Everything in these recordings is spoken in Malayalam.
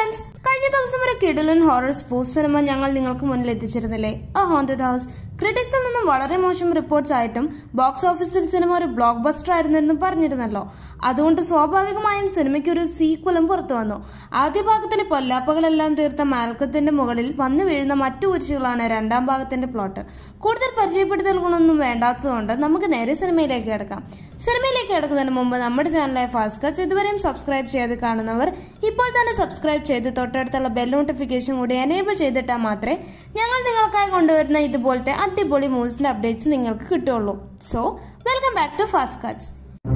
ഫ്രണ്ട്സ് കഴിഞ്ഞ ദിവസം ഒരു കിഡിലൻ ഹൊറർ സ്പൂഫ് സിനിമ ഞങ്ങൾ നിങ്ങൾക്ക് മുന്നിൽ എത്തിച്ചിരുന്നില്ലേ എ ഹോണ്ടഡ് ഹൗസ് ക്രിറ്റിക്സിൽ നിന്നും വളരെ മോശം റിപ്പോർട്ട്സ് ആയിട്ടും ബോക്സ് ഓഫീസിൽ സിനിമ ഒരു ബ്ലോക്ക് ബസ്റ്റർ ആയിരുന്നെന്നും പറഞ്ഞിരുന്നല്ലോ അതുകൊണ്ട് സ്വാഭാവികമായും സിനിമയ്ക്ക് ഒരു സീക്വലും പുറത്തു വന്നു ആദ്യ ഭാഗത്തിലെ പൊല്ലാപ്പകളെല്ലാം തീർത്ത മാൽക്കത്തിന്റെ മുകളിൽ വന്നു വീഴുന്ന മറ്റു കുരിശുകളാണ് രണ്ടാം ഭാഗത്തിന്റെ പ്ലോട്ട് കൂടുതൽ പരിചയപ്പെടുത്തലുകളൊന്നും വേണ്ടാത്തതുകൊണ്ട് നമുക്ക് നേരെ സിനിമയിലേക്ക് കിടക്കാം സിനിമയിലേക്ക് കിടക്കുന്നതിന് മുമ്പ് നമ്മുടെ ചാനലായ ഫാസ്റ്റ് കച്ച് ഇതുവരെയും സബ്സ്ക്രൈബ് ചെയ്ത് കാണുന്നവർ ഇപ്പോൾ തന്നെ സബ്സ്ക്രൈബ് ചെയ്ത് തൊട്ടടുത്തുള്ള ബെൽ നോട്ടിഫിക്കേഷൻ കൂടി എനേബിൾ ചെയ്തിട്ടാൽ മാത്രമേ ഞങ്ങൾ നിങ്ങൾക്കായി കൊണ്ടുവരുന്ന ഇതുപോലത്തെ അടിപൊളി മൂവ്സിന്റെ അപ്ഡേറ്റ്സ് നിങ്ങൾക്ക് കിട്ടുള്ളൂ so welcome back to Fast Cuts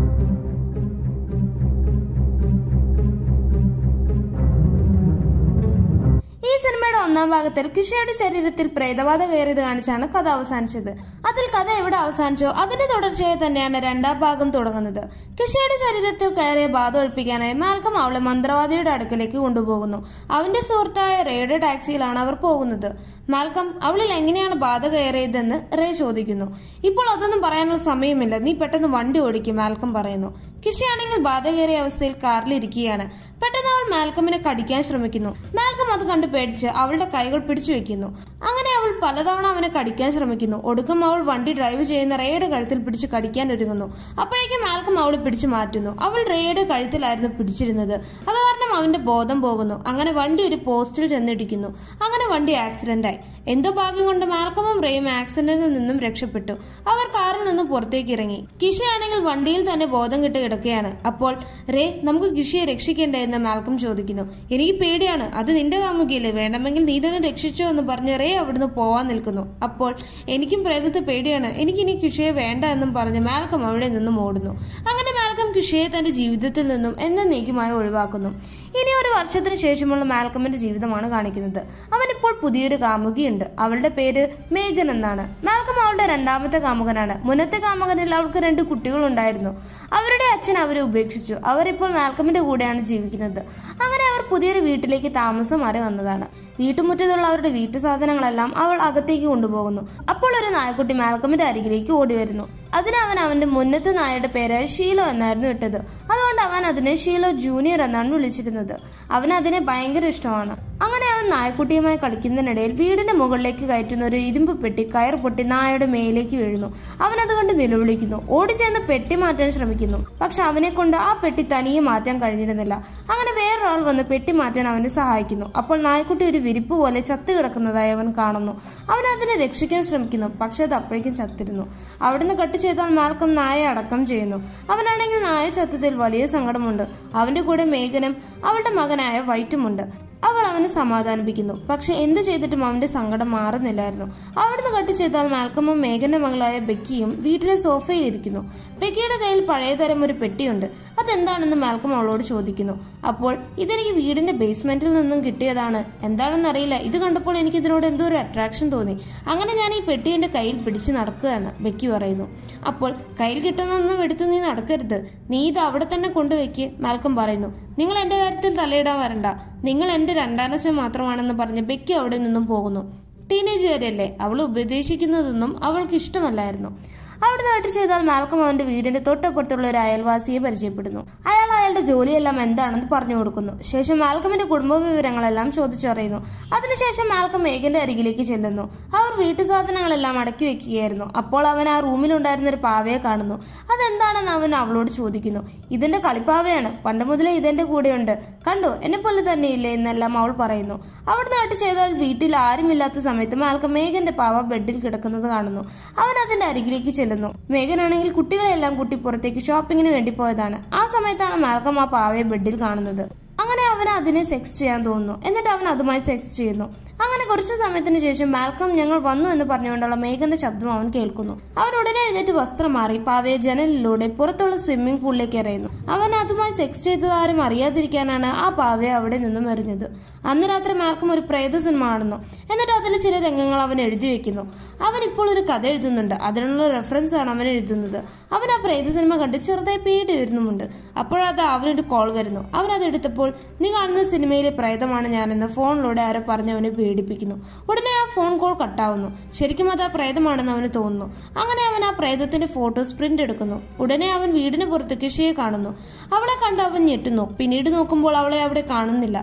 ഈ സിനിമയുടെ ഒന്നാം ഭാഗത്തിൽ കിഷയുടെ ശരീരത്തിൽ പ്രേതബാധ കയറിയത് കാണിച്ചാണ് കഥ അവസാനിച്ചത് അതിൽ കഥ എവിടെ അവസാനിച്ചോ അതിന്റെ തുടർച്ചയായി തന്നെയാണ് രണ്ടാം ഭാഗം തുടങ്ങുന്നത് കിഷയുടെ ശരീരത്തിൽ കയറിയ ബാധ ഒഴിപ്പിക്കാനായി മാൽക്കം അവളെ മന്ത്രവാദിയുടെ അടുക്കലേക്ക് കൊണ്ടുപോകുന്നു അവന്റെ സുഹൃത്തായ റേയുടെ ടാക്സിയിലാണ് അവർ പോകുന്നത് മാൽക്കം അവളിൽ എങ്ങനെയാണ് ബാധ കയറിയതെന്ന് റേ ചോദിക്കുന്നു ഇപ്പോൾ അതൊന്നും പറയാനുള്ള സമയമില്ല നീ പെട്ടെന്ന് വണ്ടി ഓടിക്കും മാൽക്കം പറയുന്നു കിഷയാണെങ്കിൽ ബാധ കയറിയ അവസ്ഥയിൽ കാറിൽ ഇരിക്കുകയാണ് പെട്ടെന്ന് അവൾ മാൽക്കമിനെ കടിക്കാൻ ശ്രമിക്കുന്നു മാൽക്കം അത് കണ്ട് പേടിച്ച് അവളുടെ കൈകൾ പിടിച്ചു വെക്കുന്നു അങ്ങനെ അവൾ പലതവണ അവനെ കടിക്കാൻ ശ്രമിക്കുന്നു ഒടുക്കം അവൾ വണ്ടി ഡ്രൈവ് ചെയ്യുന്ന റേയുടെ കഴുത്തിൽ പിടിച്ച് കടിക്കാൻ ഒരുങ്ങുന്നു അപ്പോഴേക്കും മാൽക്കം അവളെ പിടിച്ചു മാറ്റുന്നു അവൾ റേയുടെ കഴുത്തിലായിരുന്നു പിടിച്ചിരുന്നത് അത് കാരണം അവന്റെ ബോധം പോകുന്നു അങ്ങനെ വണ്ടി ഒരു പോസ്റ്റിൽ ചെന്നിടിക്കുന്നു അങ്ങനെ വണ്ടി ആക്സിഡന്റ് ആയി എന്തോ ഭാഗ്യം കൊണ്ട് മാൽക്കമും റേയും ആക്സിഡന്റിൽ നിന്നും രക്ഷപ്പെട്ടു അവർ കാറിൽ നിന്ന് പുറത്തേക്ക് ഇറങ്ങി കിഷയാണെങ്കിൽ വണ്ടിയിൽ തന്നെ ബോധം കെട്ട് കിടക്കുകയാണ് അപ്പോൾ റേ നമുക്ക് കിഷിയെ രക്ഷിക്കേണ്ടേ എന്ന് മാൽക്കം ചോദിക്കുന്നു എനിക്ക് പേടിയാണ് അത് നിന്റെ കാമുകിയല്ലേ വേണമെങ്കിൽ നീ തന്നെ രക്ഷിച്ചോ എന്ന് പറഞ്ഞ് റേ അവിടുന്ന് പോവാൻ നിൽക്കുന്നു അപ്പോൾ എനിക്കും പ്രേതത്തെ പേടിയാണ് എനിക്കിനി കിഷിയെ വേണ്ട എന്നും പറഞ്ഞ് മാൽക്കം അവിടെ നിന്നും ഓടുന്നു അങ്ങനെ മാൽക്കം കിഷിയെ തന്റെ ജീവിതത്തിൽ നിന്നും എന്നേക്കുമായി ഒഴിവാക്കുന്നു ഇനി ഒരു വർഷത്തിന് ശേഷമുള്ള മാൽക്കമിന്റെ ജീവിതമാണ് കാണിക്കുന്നത് അവനിപ്പോൾ പുതിയൊരു കാമുകിയുണ്ട് അവളുടെ പേര് മേഘൻ എന്നാണ് മാൽക്കം അവളുടെ രണ്ടാമത്തെ കാമുകനാണ് മുന്നത്തെ കാമുകനിൽ അവൾക്ക് രണ്ട് കുട്ടികളുണ്ടായിരുന്നു അവരുടെ അച്ഛൻ അവരെ ഉപേക്ഷിച്ചു അവരിപ്പോൾ മാൽക്കമിന്റെ കൂടെയാണ് ജീവിക്കുന്നത് അങ്ങനെ അവർ പുതിയൊരു വീട്ടിലേക്ക് താമസം മാറി വന്നതാണ് വീട്ടുമുറ്റത്തുള്ള അവരുടെ വീട്ടു സാധനങ്ങളെല്ലാം അവൾ അകത്തേക്ക് കൊണ്ടുപോകുന്നു അപ്പോൾ ഒരു നായക്കുട്ടി മാൽക്കമിന്റെ അരികിലേക്ക് ഓടി വരുന്നു അതിന് അവൻ അവന്റെ മുന്നത്തെ നായയുടെ പേര് ഷീലോ എന്നായിരുന്നു ഇട്ടത് അതുകൊണ്ട് അവൻ അതിനെ ഷീലോ ജൂനിയർ എന്നാണ് വിളിച്ചിരുന്നത് അവന് അതിനെ ഭയങ്കര ഇഷ്ടമാണ് അങ്ങനെ അവൻ നായക്കുട്ടിയുമായി കളിക്കുന്നതിനിടയിൽ വീടിന്റെ മുകളിലേക്ക് കയറ്റുന്ന ഒരു ഇരുമ്പ് പെട്ടി കയർ പൊട്ടി നായയുടെ മേലേക്ക് വീഴുന്നു അവൻ അതുകൊണ്ട് നിലവിളിക്കുന്നു ഓടിച്ചെന്ന് പെട്ടി മാറ്റാൻ ശ്രമിക്കുന്നു പക്ഷെ അവനെ കൊണ്ട് ആ പെട്ടി തനിയെ മാറ്റാൻ കഴിഞ്ഞിരുന്നില്ല അങ്ങനെ വേറൊരാൾ വന്ന് പെട്ടി മാറ്റാൻ അവനെ സഹായിക്കുന്നു അപ്പോൾ നായക്കുട്ടി ഒരു വിരിപ്പ് പോലെ ചത്തു കിടക്കുന്നതായി അവൻ കാണുന്നു അവൻ അതിനെ രക്ഷിക്കാൻ ശ്രമിക്കുന്നു പക്ഷെ അത് അപ്പോഴേക്കും ചത്തിരുന്നു അവിടുന്ന് കട്ട് ചെയ്താൽ മാൽക്കം നായ അടക്കം ചെയ്യുന്നു അവനാണെങ്കിൽ നായ ചത്തതിൽ വലിയ സങ്കടമുണ്ട് അവന്റെ കൂടെ മേഘനും അവളുടെ മകനായ വൈറ്റുമുണ്ട് അവൾ അവനെ സമാധാനിപ്പിക്കുന്നു പക്ഷെ എന്ത് ചെയ്തിട്ടും അവന്റെ സങ്കടം മാറുന്നില്ലായിരുന്നു അവിടുന്ന് കട്ട് ചെയ്താൽ മാൽക്കമും മേഘന്റെ മകളായ ബെക്കിയും വീട്ടിലെ സോഫയിൽ ഇരിക്കുന്നു ബെക്കിയുടെ കയ്യിൽ പഴയതരം ഒരു പെട്ടിയുണ്ട് അതെന്താണെന്ന് മാൽക്കം അവളോട് ചോദിക്കുന്നു അപ്പോൾ ഇതെനിക്ക് വീടിന്റെ ബേസ്മെന്റിൽ നിന്നും കിട്ടിയതാണ് എന്താണെന്ന് അറിയില്ല ഇത് കണ്ടപ്പോൾ എനിക്ക് ഇതിനോട് എന്തോ ഒരു അട്രാക്ഷൻ തോന്നി അങ്ങനെ ഞാൻ ഈ പെട്ടി എന്റെ കയ്യിൽ പിടിച്ച് നടക്കുകയാണ് ബെക്കി പറയുന്നു അപ്പോൾ കയ്യിൽ കിട്ടുന്നതൊന്നും എടുത്ത് നീ നടക്കരുത് നീ ഇത് അവിടെ തന്നെ കൊണ്ടുവയ്ക്ക് മാൽക്കം പറയുന്നു നിങ്ങൾ എന്റെ കാര്യത്തിൽ തലയിടാൻ വരണ്ട നിങ്ങൾ എന്റെ രണ്ടാനച്ഛൻ മാത്രമാണെന്ന് പറഞ്ഞ് ബെക്കി അവിടെ നിന്നും പോകുന്നു ടീനേജുകാരല്ലേ അവൾ ഉപദേശിക്കുന്നതൊന്നും അവൾക്ക് ഇഷ്ടമല്ലായിരുന്നു അവിടെ നാട്ടിൽ ചെയ്താൽ മാൽക്കം അവന്റെ വീടിന്റെ തൊട്ടപ്പുറത്തുള്ള ഒരു അയൽവാസിയെ പരിചയപ്പെടുന്നു അയാൾ അയാളുടെ ജോലിയെല്ലാം എന്താണെന്ന് പറഞ്ഞു കൊടുക്കുന്നു ശേഷം മാൽക്കമിന്റെ കുടുംബ വിവരങ്ങളെല്ലാം ചോദിച്ചറിയുന്നു അതിനുശേഷം മാൽക്കം മേഘന്റെ അരികിലേക്ക് ചെല്ലുന്നു അവർ വീട്ടു സാധനങ്ങളെല്ലാം അടക്കി വെക്കുകയായിരുന്നു അപ്പോൾ അവൻ ആ റൂമിലുണ്ടായിരുന്ന ഒരു പാവയെ കാണുന്നു അതെന്താണെന്ന് അവൻ അവളോട് ചോദിക്കുന്നു ഇതിന്റെ കളിപ്പാവയാണ് പണ്ട് മുതലേ ഇതെന്റെ കൂടെയുണ്ട് കണ്ടോ എന്നെ പോലെ തന്നെയില്ലേ എന്നെല്ലാം അവൾ പറയുന്നു അവിടെ നാട്ടിൽ ചെയ്താൽ വീട്ടിൽ ആരുമില്ലാത്ത സമയത്ത് മാൽക്കം മേഘന്റെ പാവ ബെഡിൽ കിടക്കുന്നത് കാണുന്നു അവൻ അതിന്റെ അരികിലേക്ക് ചെല്ലുന്നു മേഘനാണെങ്കിൽ കുട്ടികളെല്ലാം കൂട്ടി പുറത്തേക്ക് ഷോപ്പിങ്ങിന് വേണ്ടി പോയതാണ് ആ സമയത്താണ് മാൽക്കം ആ പാവയെ ബെഡിൽ കാണുന്നത് അങ്ങനെ അവൻ അതിനെ സെക്സ് ചെയ്യാൻ തോന്നുന്നു എന്നിട്ട് അവൻ അതുമായി സെക്സ് ചെയ്യുന്നു അങ്ങനെ കുറച്ചു സമയത്തിന് ശേഷം മാൽക്കം ഞങ്ങൾ വന്നു എന്ന് പറഞ്ഞുകൊണ്ടുള്ള മേഘന്റെ ശബ്ദം അവൻ കേൾക്കുന്നു അവൻ ഉടനെ എഴുന്നേറ്റ് വസ്ത്രം മാറി പാവയെ ജനലിലൂടെ പുറത്തുള്ള സ്വിമ്മിംഗ് പൂളിലേക്ക് എറിയുന്നു അവൻ അതുമായി സെക്സ് ചെയ്തത് ആരും അറിയാതിരിക്കാനാണ് ആ പാവയെ അവിടെ നിന്നും എറിഞ്ഞത് അന്ന് രാത്രി മാൽക്കം ഒരു പ്രേത സിനിമ കാണുന്നു എന്നിട്ട് അതിലെ ചില രംഗങ്ങൾ അവൻ എഴുതി വെക്കുന്നു അവൻ ഇപ്പോൾ ഒരു കഥ എഴുതുന്നുണ്ട് അതിനുള്ള റെഫറൻസ് ആണ് അവൻ എഴുതുന്നത് അവൻ ആ പ്രേത സിനിമ കണ്ട് ചെറുതായി പേടി വരുന്നുമുണ്ട് അപ്പോഴത് അവനൊരു കോൾ വരുന്നു അവൻ അത് എടുത്തപ്പോൾ നീ കാണുന്ന സിനിമയിലെ പ്രേതമാണ് ഞാനെന്ന് ഫോണിലൂടെ ആരോ പറഞ്ഞ് അവനെ പേടിപ്പിക്കുന്നു ഉടനെ ആ ഫോൺ കോൾ കട്ടാവുന്നു ശരിക്കും അത് ആ പ്രേതമാണെന്ന് അവന് തോന്നുന്നു അങ്ങനെ അവൻ ആ പ്രേതത്തിന്റെ ഫോട്ടോസ് പ്രിന്റ് എടുക്കുന്നു ഉടനെ അവൻ വീടിന് പുറത്ത് കിഷിയെ കാണുന്നു അവളെ കണ്ട് അവൻ ഞെട്ടുന്നു പിന്നീട് നോക്കുമ്പോൾ അവളെ അവിടെ കാണുന്നില്ല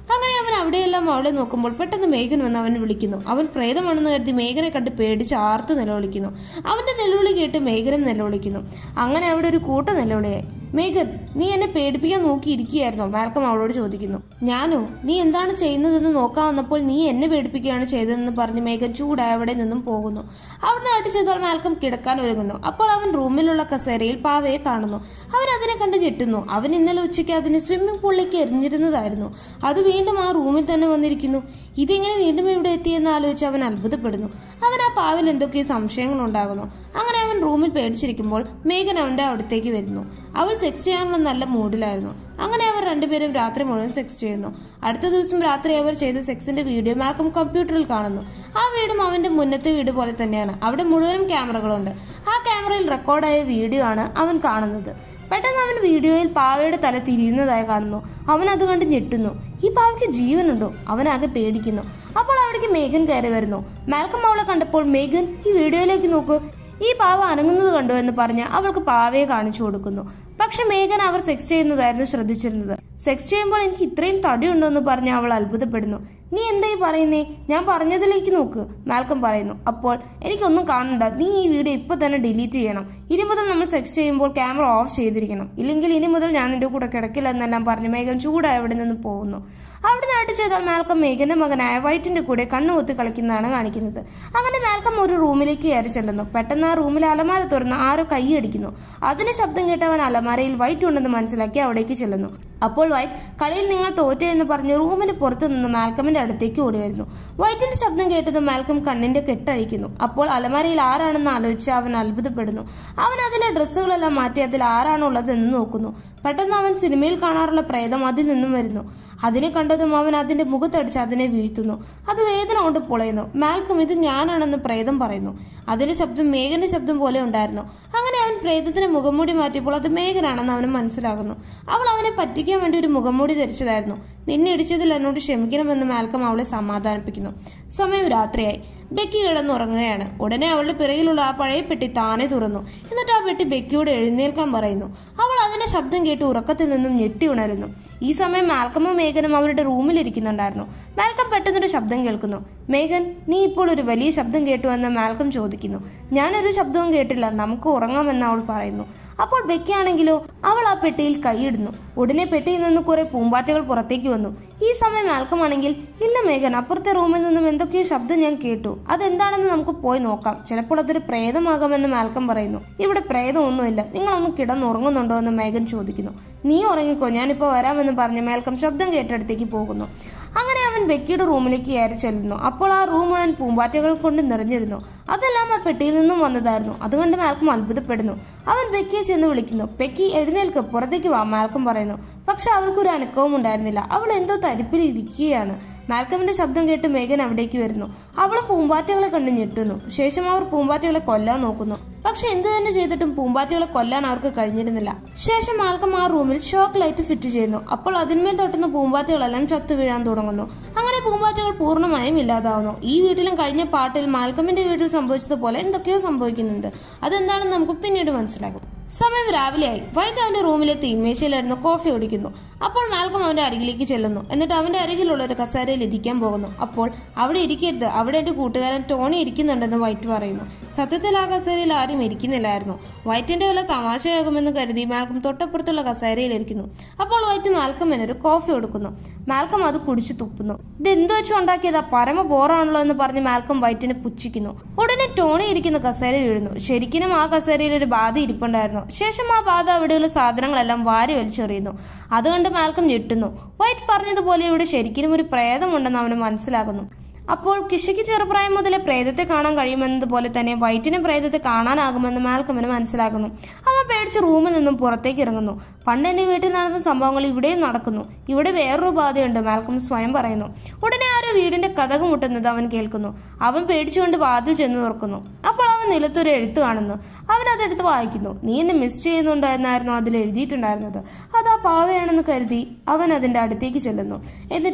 അങ്ങനെ അവൻ അവിടെയെല്ലാം അവളെ നോക്കുമ്പോൾ പെട്ടെന്ന് മേഘൻ വന്ന് അവൻ വിളിക്കുന്നു അവൻ പ്രേതമാണെന്ന് കരുതി മേഘനെ കണ്ട് പേടിച്ച് ആർത്തു നിലവിളിക്കുന്നു അവന്റെ നിലവിളി കേട്ട് മേഘനും നിലവിളിക്കുന്നു അങ്ങനെ അവിടെ ഒരു കൂട്ട നിലവിളിയായി മേഘൻ നീ എന്നെ പേടിപ്പിക്കാൻ നോക്കിയിരിക്കുകയായിരുന്നോ മാൽക്കം അവളോട് ചോദിക്കുന്നു ഞാനോ നീ എന്താണ് ചെയ്യുന്നതെന്ന് നോക്കാൻ വന്നപ്പോൾ നീ എന്നെ പേടിപ്പിക്കുകയാണ് ചെയ്തതെന്ന് പറഞ്ഞ് മേഘൻ ചൂടായി അവിടെ നിന്നും പോകുന്നു അവിടുന്ന് ആട്ടി ചെയ്താൽ മാൽക്കം കിടക്കാൻ ഒരുങ്ങുന്നു അപ്പോൾ അവൻ റൂമിലുള്ള കസേരയിൽ പാവയെ കാണുന്നു അവൻ അതിനെ കണ്ട് ഞെട്ടുന്നു അവൻ ഇന്നലെ ഉച്ചയ്ക്ക് അതിന് സ്വിമ്മിംഗ് പൂളിലേക്ക് എറിഞ്ഞിരുന്നതായിരുന്നു അത് വീണ്ടും ആ റൂമിൽ തന്നെ വന്നിരിക്കുന്നു ഇതെങ്ങനെ വീണ്ടും ഇവിടെ എത്തിയെന്ന് ആലോചിച്ച് അവൻ അത്ഭുതപ്പെടുന്നു അവൻ ആ പാവിൽ എന്തൊക്കെയോ സംശയങ്ങൾ ഉണ്ടാകുന്നു അങ്ങനെ അവൻ റൂമിൽ പേടിച്ചിരിക്കുമ്പോൾ മേഘൻ അവന്റെ അടുത്തേക്ക് വരുന്നു അവൾ സെക്സ് ചെയ്യാനുള്ള നല്ല മൂഡിലായിരുന്നു അങ്ങനെ അവർ രണ്ടുപേരും രാത്രി മുഴുവൻ സെക്സ് ചെയ്യുന്നു അടുത്ത ദിവസം രാത്രി അവർ ചെയ്ത സെക്സിന്റെ വീഡിയോ മാൽക്കം കമ്പ്യൂട്ടറിൽ കാണുന്നു ആ വീടും അവന്റെ മുന്നത്തെ വീട് പോലെ തന്നെയാണ് അവിടെ മുഴുവനും ക്യാമറകളുണ്ട് ആ ക്യാമറയിൽ റെക്കോർഡായ വീഡിയോ ആണ് അവൻ കാണുന്നത് പെട്ടെന്ന് അവൻ വീഡിയോയിൽ പാവയുടെ തല തിരിയുന്നതായി കാണുന്നു അവൻ അത് കണ്ട് ഞെട്ടുന്നു ഈ പാവയ്ക്ക് ജീവനുണ്ടോ അവനാകെ പേടിക്കുന്നു അപ്പോൾ അവിടേക്ക് മേഘൻ കയറി വരുന്നു മാൽക്കം അവളെ കണ്ടപ്പോൾ മേഘൻ ഈ വീഡിയോയിലേക്ക് നോക്കൂ ഈ പാവ അനങ്ങുന്നത് കണ്ടു എന്ന് പറഞ്ഞ് അവൾക്ക് പാവയെ കാണിച്ചു കൊടുക്കുന്നു പക്ഷെ മേഘൻ അവർ സെക്സ് ചെയ്യുന്നതായിരുന്നു ശ്രദ്ധിച്ചിരുന്നത് സെക്സ് ചെയ്യുമ്പോൾ എനിക്ക് ഇത്രയും തടിയുണ്ടോ എന്ന് പറഞ്ഞ് അവൾ അത്ഭുതപ്പെടുന്നു നീ എന്തായി പറയുന്നേ ഞാൻ പറഞ്ഞതിലേക്ക് നോക്ക് മാൽക്കം പറയുന്നു അപ്പോൾ എനിക്കൊന്നും കാണണ്ട നീ ഈ വീഡിയോ ഇപ്പൊ തന്നെ ഡിലീറ്റ് ചെയ്യണം ഇനി മുതൽ നമ്മൾ സെക്സ് ചെയ്യുമ്പോൾ ക്യാമറ ഓഫ് ചെയ്തിരിക്കണം ഇല്ലെങ്കിൽ ഇനി മുതൽ ഞാൻ നിന്റെ കൂടെ കിടക്കില്ല എന്നെല്ലാം പറഞ്ഞ് മേഘൻ ചൂടായി അവിടെ നിന്ന് പോകുന്നു അവിടെ നാട്ട് ചെയ്താൽ മാൽക്കം മേഘന്റെ മകനായ വൈറ്റിന്റെ കൂടെ കണ്ണുകൊത്തി കളിക്കുന്നതാണ് കാണിക്കുന്നത് അങ്ങനെ മാൽക്കം ഒരു റൂമിലേക്ക് കയറി ചെല്ലുന്നു പെട്ടെന്ന് ആ റൂമിലെ അലമാര തുറന്ന് ആരോ കൈയടിക്കുന്നു അതിന് ശബ്ദം കേട്ട് അവൻ അലമാരയിൽ വൈറ്റ് ഉണ്ടെന്ന് മനസ്സിലാക്കി അവിടേക്ക് ചെല്ലുന്നു അപ്പോൾ വൈറ്റ് കളിയിൽ നിങ്ങൾ തോറ്റേ എന്ന് പറഞ്ഞ് റൂമിന് പുറത്തു നിന്ന് മാൽക്കമിന്റെ അടുത്തേക്ക് ഓടി വരുന്നു വൈറ്റിന്റെ ശബ്ദം കേട്ടത് മാൽക്കം കണ്ണിന്റെ കെട്ടഴിക്കുന്നു അപ്പോൾ അലമാരയിൽ ആരാണെന്ന് ആലോചിച്ച് അവൻ അത്ഭുതപ്പെടുന്നു അവൻ അതിലെ ഡ്രസ്സുകളെല്ലാം മാറ്റി അതിൽ ആരാണുള്ളത് എന്ന് നോക്കുന്നു പെട്ടെന്ന് അവൻ സിനിമയിൽ കാണാറുള്ള പ്രേതം അതിൽ നിന്നും വരുന്നു അതിനെ കണ്ടതും അവൻ അതിന്റെ മുഖത്തടിച്ച് അതിനെ വീഴ്ത്തുന്നു അത് വേദന കൊണ്ട് പൊളയുന്നു മാൽക്കം ഇത് ഞാനാണെന്ന് പ്രേതം പറയുന്നു അതിന്റെ ശബ്ദം മേഘന്റെ ശബ്ദം പോലെ ഉണ്ടായിരുന്നു അങ്ങനെ അവൻ പ്രേതത്തിന് മുഖംമൂടി മാറ്റിയപ്പോൾ അത് മേഘനാണെന്ന് അവന് മനസ്സിലാകുന്നു അവൾ അവനെ പറ്റിക്കാൻ വേണ്ടി ഒരു മുഖംമൂടി ധരിച്ചതായിരുന്നു നിന്നെ ഇടിച്ചതിൽ എന്നോട് ക്ഷമിക്കണമെന്ന് മാൽക്കം അവളെ സമാധാനിപ്പിക്കുന്നു സമയം രാത്രിയായി ബെക്കി കിടന്നുറങ്ങുകയാണ് ഉടനെ അവളുടെ പിറകിലുള്ള ആ പഴയ പെട്ടി താനെ തുറന്നു എന്നിട്ട് ആ പെട്ടി ബെക്കിയോട് എഴുന്നേൽക്കാൻ പറയുന്നു അവൾ അതിന്റെ ശബ്ദം കേട്ട് ഉറക്കത്തിൽ നിന്നും ഞെട്ടി ഉണരുന്നു ഈ സമയം മാൽക്കമും മേഘനും അവരുടെ റൂമിലിരിക്കുന്നുണ്ടായിരുന്നു മാൽക്കം പെട്ടെന്നൊരു ശബ്ദം കേൾക്കുന്നു മേഘൻ നീ ഇപ്പോൾ ഒരു വലിയ ശബ്ദം കേട്ടു എന്ന് മാൽക്കം ചോദിക്കുന്നു ഞാനൊരു ശബ്ദവും കേട്ടില്ല നമുക്ക് ഉറങ്ങാമെന്ന് അവൾ പറയുന്നു അപ്പോൾ ബെക്കി ആണെങ്കിലോ അവൾ ആ പെട്ടിയിൽ കൈയിടുന്നു ഉടനെ പെട്ടിയിൽ നിന്ന് കുറെ പൂമ്പാറ്റകൾ പുറത്തേക്ക് വന്നു ഈ സമയം മാൽക്കം ആണെങ്കിൽ ഇല്ല മേഘൻ അപ്പുറത്തെ റൂമിൽ നിന്നും എന്തൊക്കെയോ ശബ്ദം ഞാൻ കേട്ടു അതെന്താണെന്ന് നമുക്ക് പോയി നോക്കാം ചിലപ്പോൾ അതൊരു പ്രേതമാകാമെന്ന് മാൽക്കം പറയുന്നു ഇവിടെ പ്രേതമൊന്നുമില്ല നിങ്ങളൊന്ന് കിടന്നുറങ്ങുന്നുണ്ടോ എന്ന് മേഘൻ ചോദിക്കുന്നു നീ ഉറങ്ങിക്കോ ഞാനിപ്പോൾ വരാമെന്ന് പറഞ്ഞ് മേൽക്കം ശബ്ദം കേട്ടടുത്തേക്ക് പോകുന്നു അങ്ങനെ അവൻ ബെക്കിയുടെ റൂമിലേക്ക് കയറി ചെല്ലുന്നു അപ്പോൾ ആ റൂം മുഴുവൻ പൂമ്പാറ്റകൾ കൊണ്ട് നിറഞ്ഞിരുന്നു അതെല്ലാം ആ പെട്ടിയിൽ നിന്നും വന്നതായിരുന്നു അതുകൊണ്ട് മാൽക്കം അത്ഭുതപ്പെടുന്നു അവൻ ബെക്കിയെ ചെന്ന് വിളിക്കുന്നു ബെക്കി എഴുന്നേൽക്ക് പുറത്തേക്ക് വാ മാൽക്കം പറയുന്നു പക്ഷെ അവൾക്കൊരു അനക്കവും ഉണ്ടായിരുന്നില്ല അവൾ എന്തോ തരിപ്പിൽ ഇരിക്കുകയാണ് മാൽക്കമിന്റെ ശബ്ദം കേട്ട് മേഘൻ അവിടേക്ക് വരുന്നു അവൾ പൂമ്പാറ്റകളെ കണ്ട് ഞെട്ടുന്നു ശേഷം അവർ പൂമ്പാറ്റകളെ കൊല്ലാൻ നോക്കുന്നു പക്ഷെ എന്തു തന്നെ ചെയ്തിട്ടും പൂമ്പാറ്റകളെ കൊല്ലാൻ അവർക്ക് കഴിഞ്ഞിരുന്നില്ല ശേഷം മാൽക്കം ആ റൂമിൽ ഷോക്ക് ലൈറ്റ് ഫിറ്റ് ചെയ്യുന്നു അപ്പോൾ അതിന്മേൽ തൊട്ടുന്ന പൂമ്പാറ്റകളെല്ലാം ചത്തു വീഴാൻ തുടങ്ങുന്നു അങ്ങനെ പൂമ്പാറ്റകൾ പൂർണ്ണമായും ഇല്ലാതാവുന്നു ഈ വീട്ടിലും കഴിഞ്ഞ പാട്ടിൽ മാൽക്കമിന്റെ വീട്ടിൽ സംഭവിച്ചതുപോലെ എന്തൊക്കെയോ സംഭവിക്കുന്നുണ്ട് അതെന്താണെന്ന് നമുക്ക് പിന്നീട് മനസ്സിലാകും സമയം രാവിലെയായി വൈകിട്ട് അവന്റെ റൂമിലെ തീന്മേശയിലായിരുന്നു കോഫി ഓടിക്കുന്നു അപ്പോൾ മാൽക്കം അവന്റെ അരികിലേക്ക് ചെല്ലുന്നു എന്നിട്ട് അവന്റെ അരികിലുള്ള ഒരു കസേരയിൽ ഇരിക്കാൻ പോകുന്നു അപ്പോൾ അവിടെ ഇരിക്കരുത് അവിടെ എന്റെ കൂട്ടുകാരൻ ടോണി ഇരിക്കുന്നുണ്ടെന്ന് വൈറ്റ് പറയുന്നു സത്യത്തിൽ ആ കസേരയിൽ ആരും ഇരിക്കുന്നില്ലായിരുന്നു വൈറ്റിന്റെ വല്ല തമാശയാകുമെന്ന് കരുതി മാൽക്കം തൊട്ടപ്പുറത്തുള്ള കസേരയിൽ ഇരിക്കുന്നു അപ്പോൾ വൈറ്റ് മാൽക്കമിന് ഒരു കോഫി കൊടുക്കുന്നു മാൽക്കം അത് കുടിച്ചു തുപ്പുന്നു ഇത് എന്ത് വെച്ച് ഉണ്ടാക്കിയതാ പരമ ബോറാണല്ലോ എന്ന് പറഞ്ഞ് മാൽക്കം വൈറ്റിനെ പുച്ഛിക്കുന്നു ഉടനെ ടോണി ഇരിക്കുന്ന കസേര വീഴുന്നു ശരിക്കും ആ കസേരയിൽ ഒരു ബാധ ഇരിപ്പുണ്ടായിരുന്നു ശേഷം ആ ബാധ അവിടെയുള്ള സാധനങ്ങളെല്ലാം വാരി വലിച്ചെറിയുന്നു അതുകൊണ്ട് മാൽക്കം ഞെട്ടുന്നു വൈറ്റ് പറഞ്ഞതുപോലെ ഇവിടെ ശരിക്കും ഒരു പ്രേതമുണ്ടെന്ന് അവന് മനസ്സിലാകുന്നു അപ്പോൾ കിഷയ്ക്ക് ചെറുപ്രായം മുതലേ പ്രേതത്തെ കാണാൻ കഴിയുമെന്നതുപോലെ തന്നെ വൈറ്റിന് പ്രേതത്തെ കാണാനാകുമെന്ന് മാൽക്കമിന് മനസ്സിലാക്കുന്നു അവൻ പേടിച്ച് റൂമിൽ നിന്നും പുറത്തേക്ക് ഇറങ്ങുന്നു പണ്ട് എന്റെ വീട്ടിൽ നടന്ന സംഭവങ്ങൾ ഇവിടെയും നടക്കുന്നു ഇവിടെ വേറൊരു ബാധയുണ്ട് മാൽക്കം സ്വയം പറയുന്നു ഉടനെ ആരോ വീടിന്റെ കഥക് മുട്ടുന്നത് അവൻ കേൾക്കുന്നു അവൻ പേടിച്ചുകൊണ്ട് വാതിൽ ചെന്ന് തുറക്കുന്നു അപ്പോൾ അവൻ നിലത്തൊരു എഴുത്ത് കാണുന്നു അവൻ അതെടുത്ത് വായിക്കുന്നു നീ എന്നെ മിസ് ചെയ്യുന്നുണ്ടോ എന്നായിരുന്നു അതിൽ എഴുതിയിട്ടുണ്ടായിരുന്നത് അത് ആ പാവയാണെന്ന് കരുതി അവൻ അതിന്റെ അടുത്തേക്ക് ചെല്ലുന്നു എന്നിട്ട്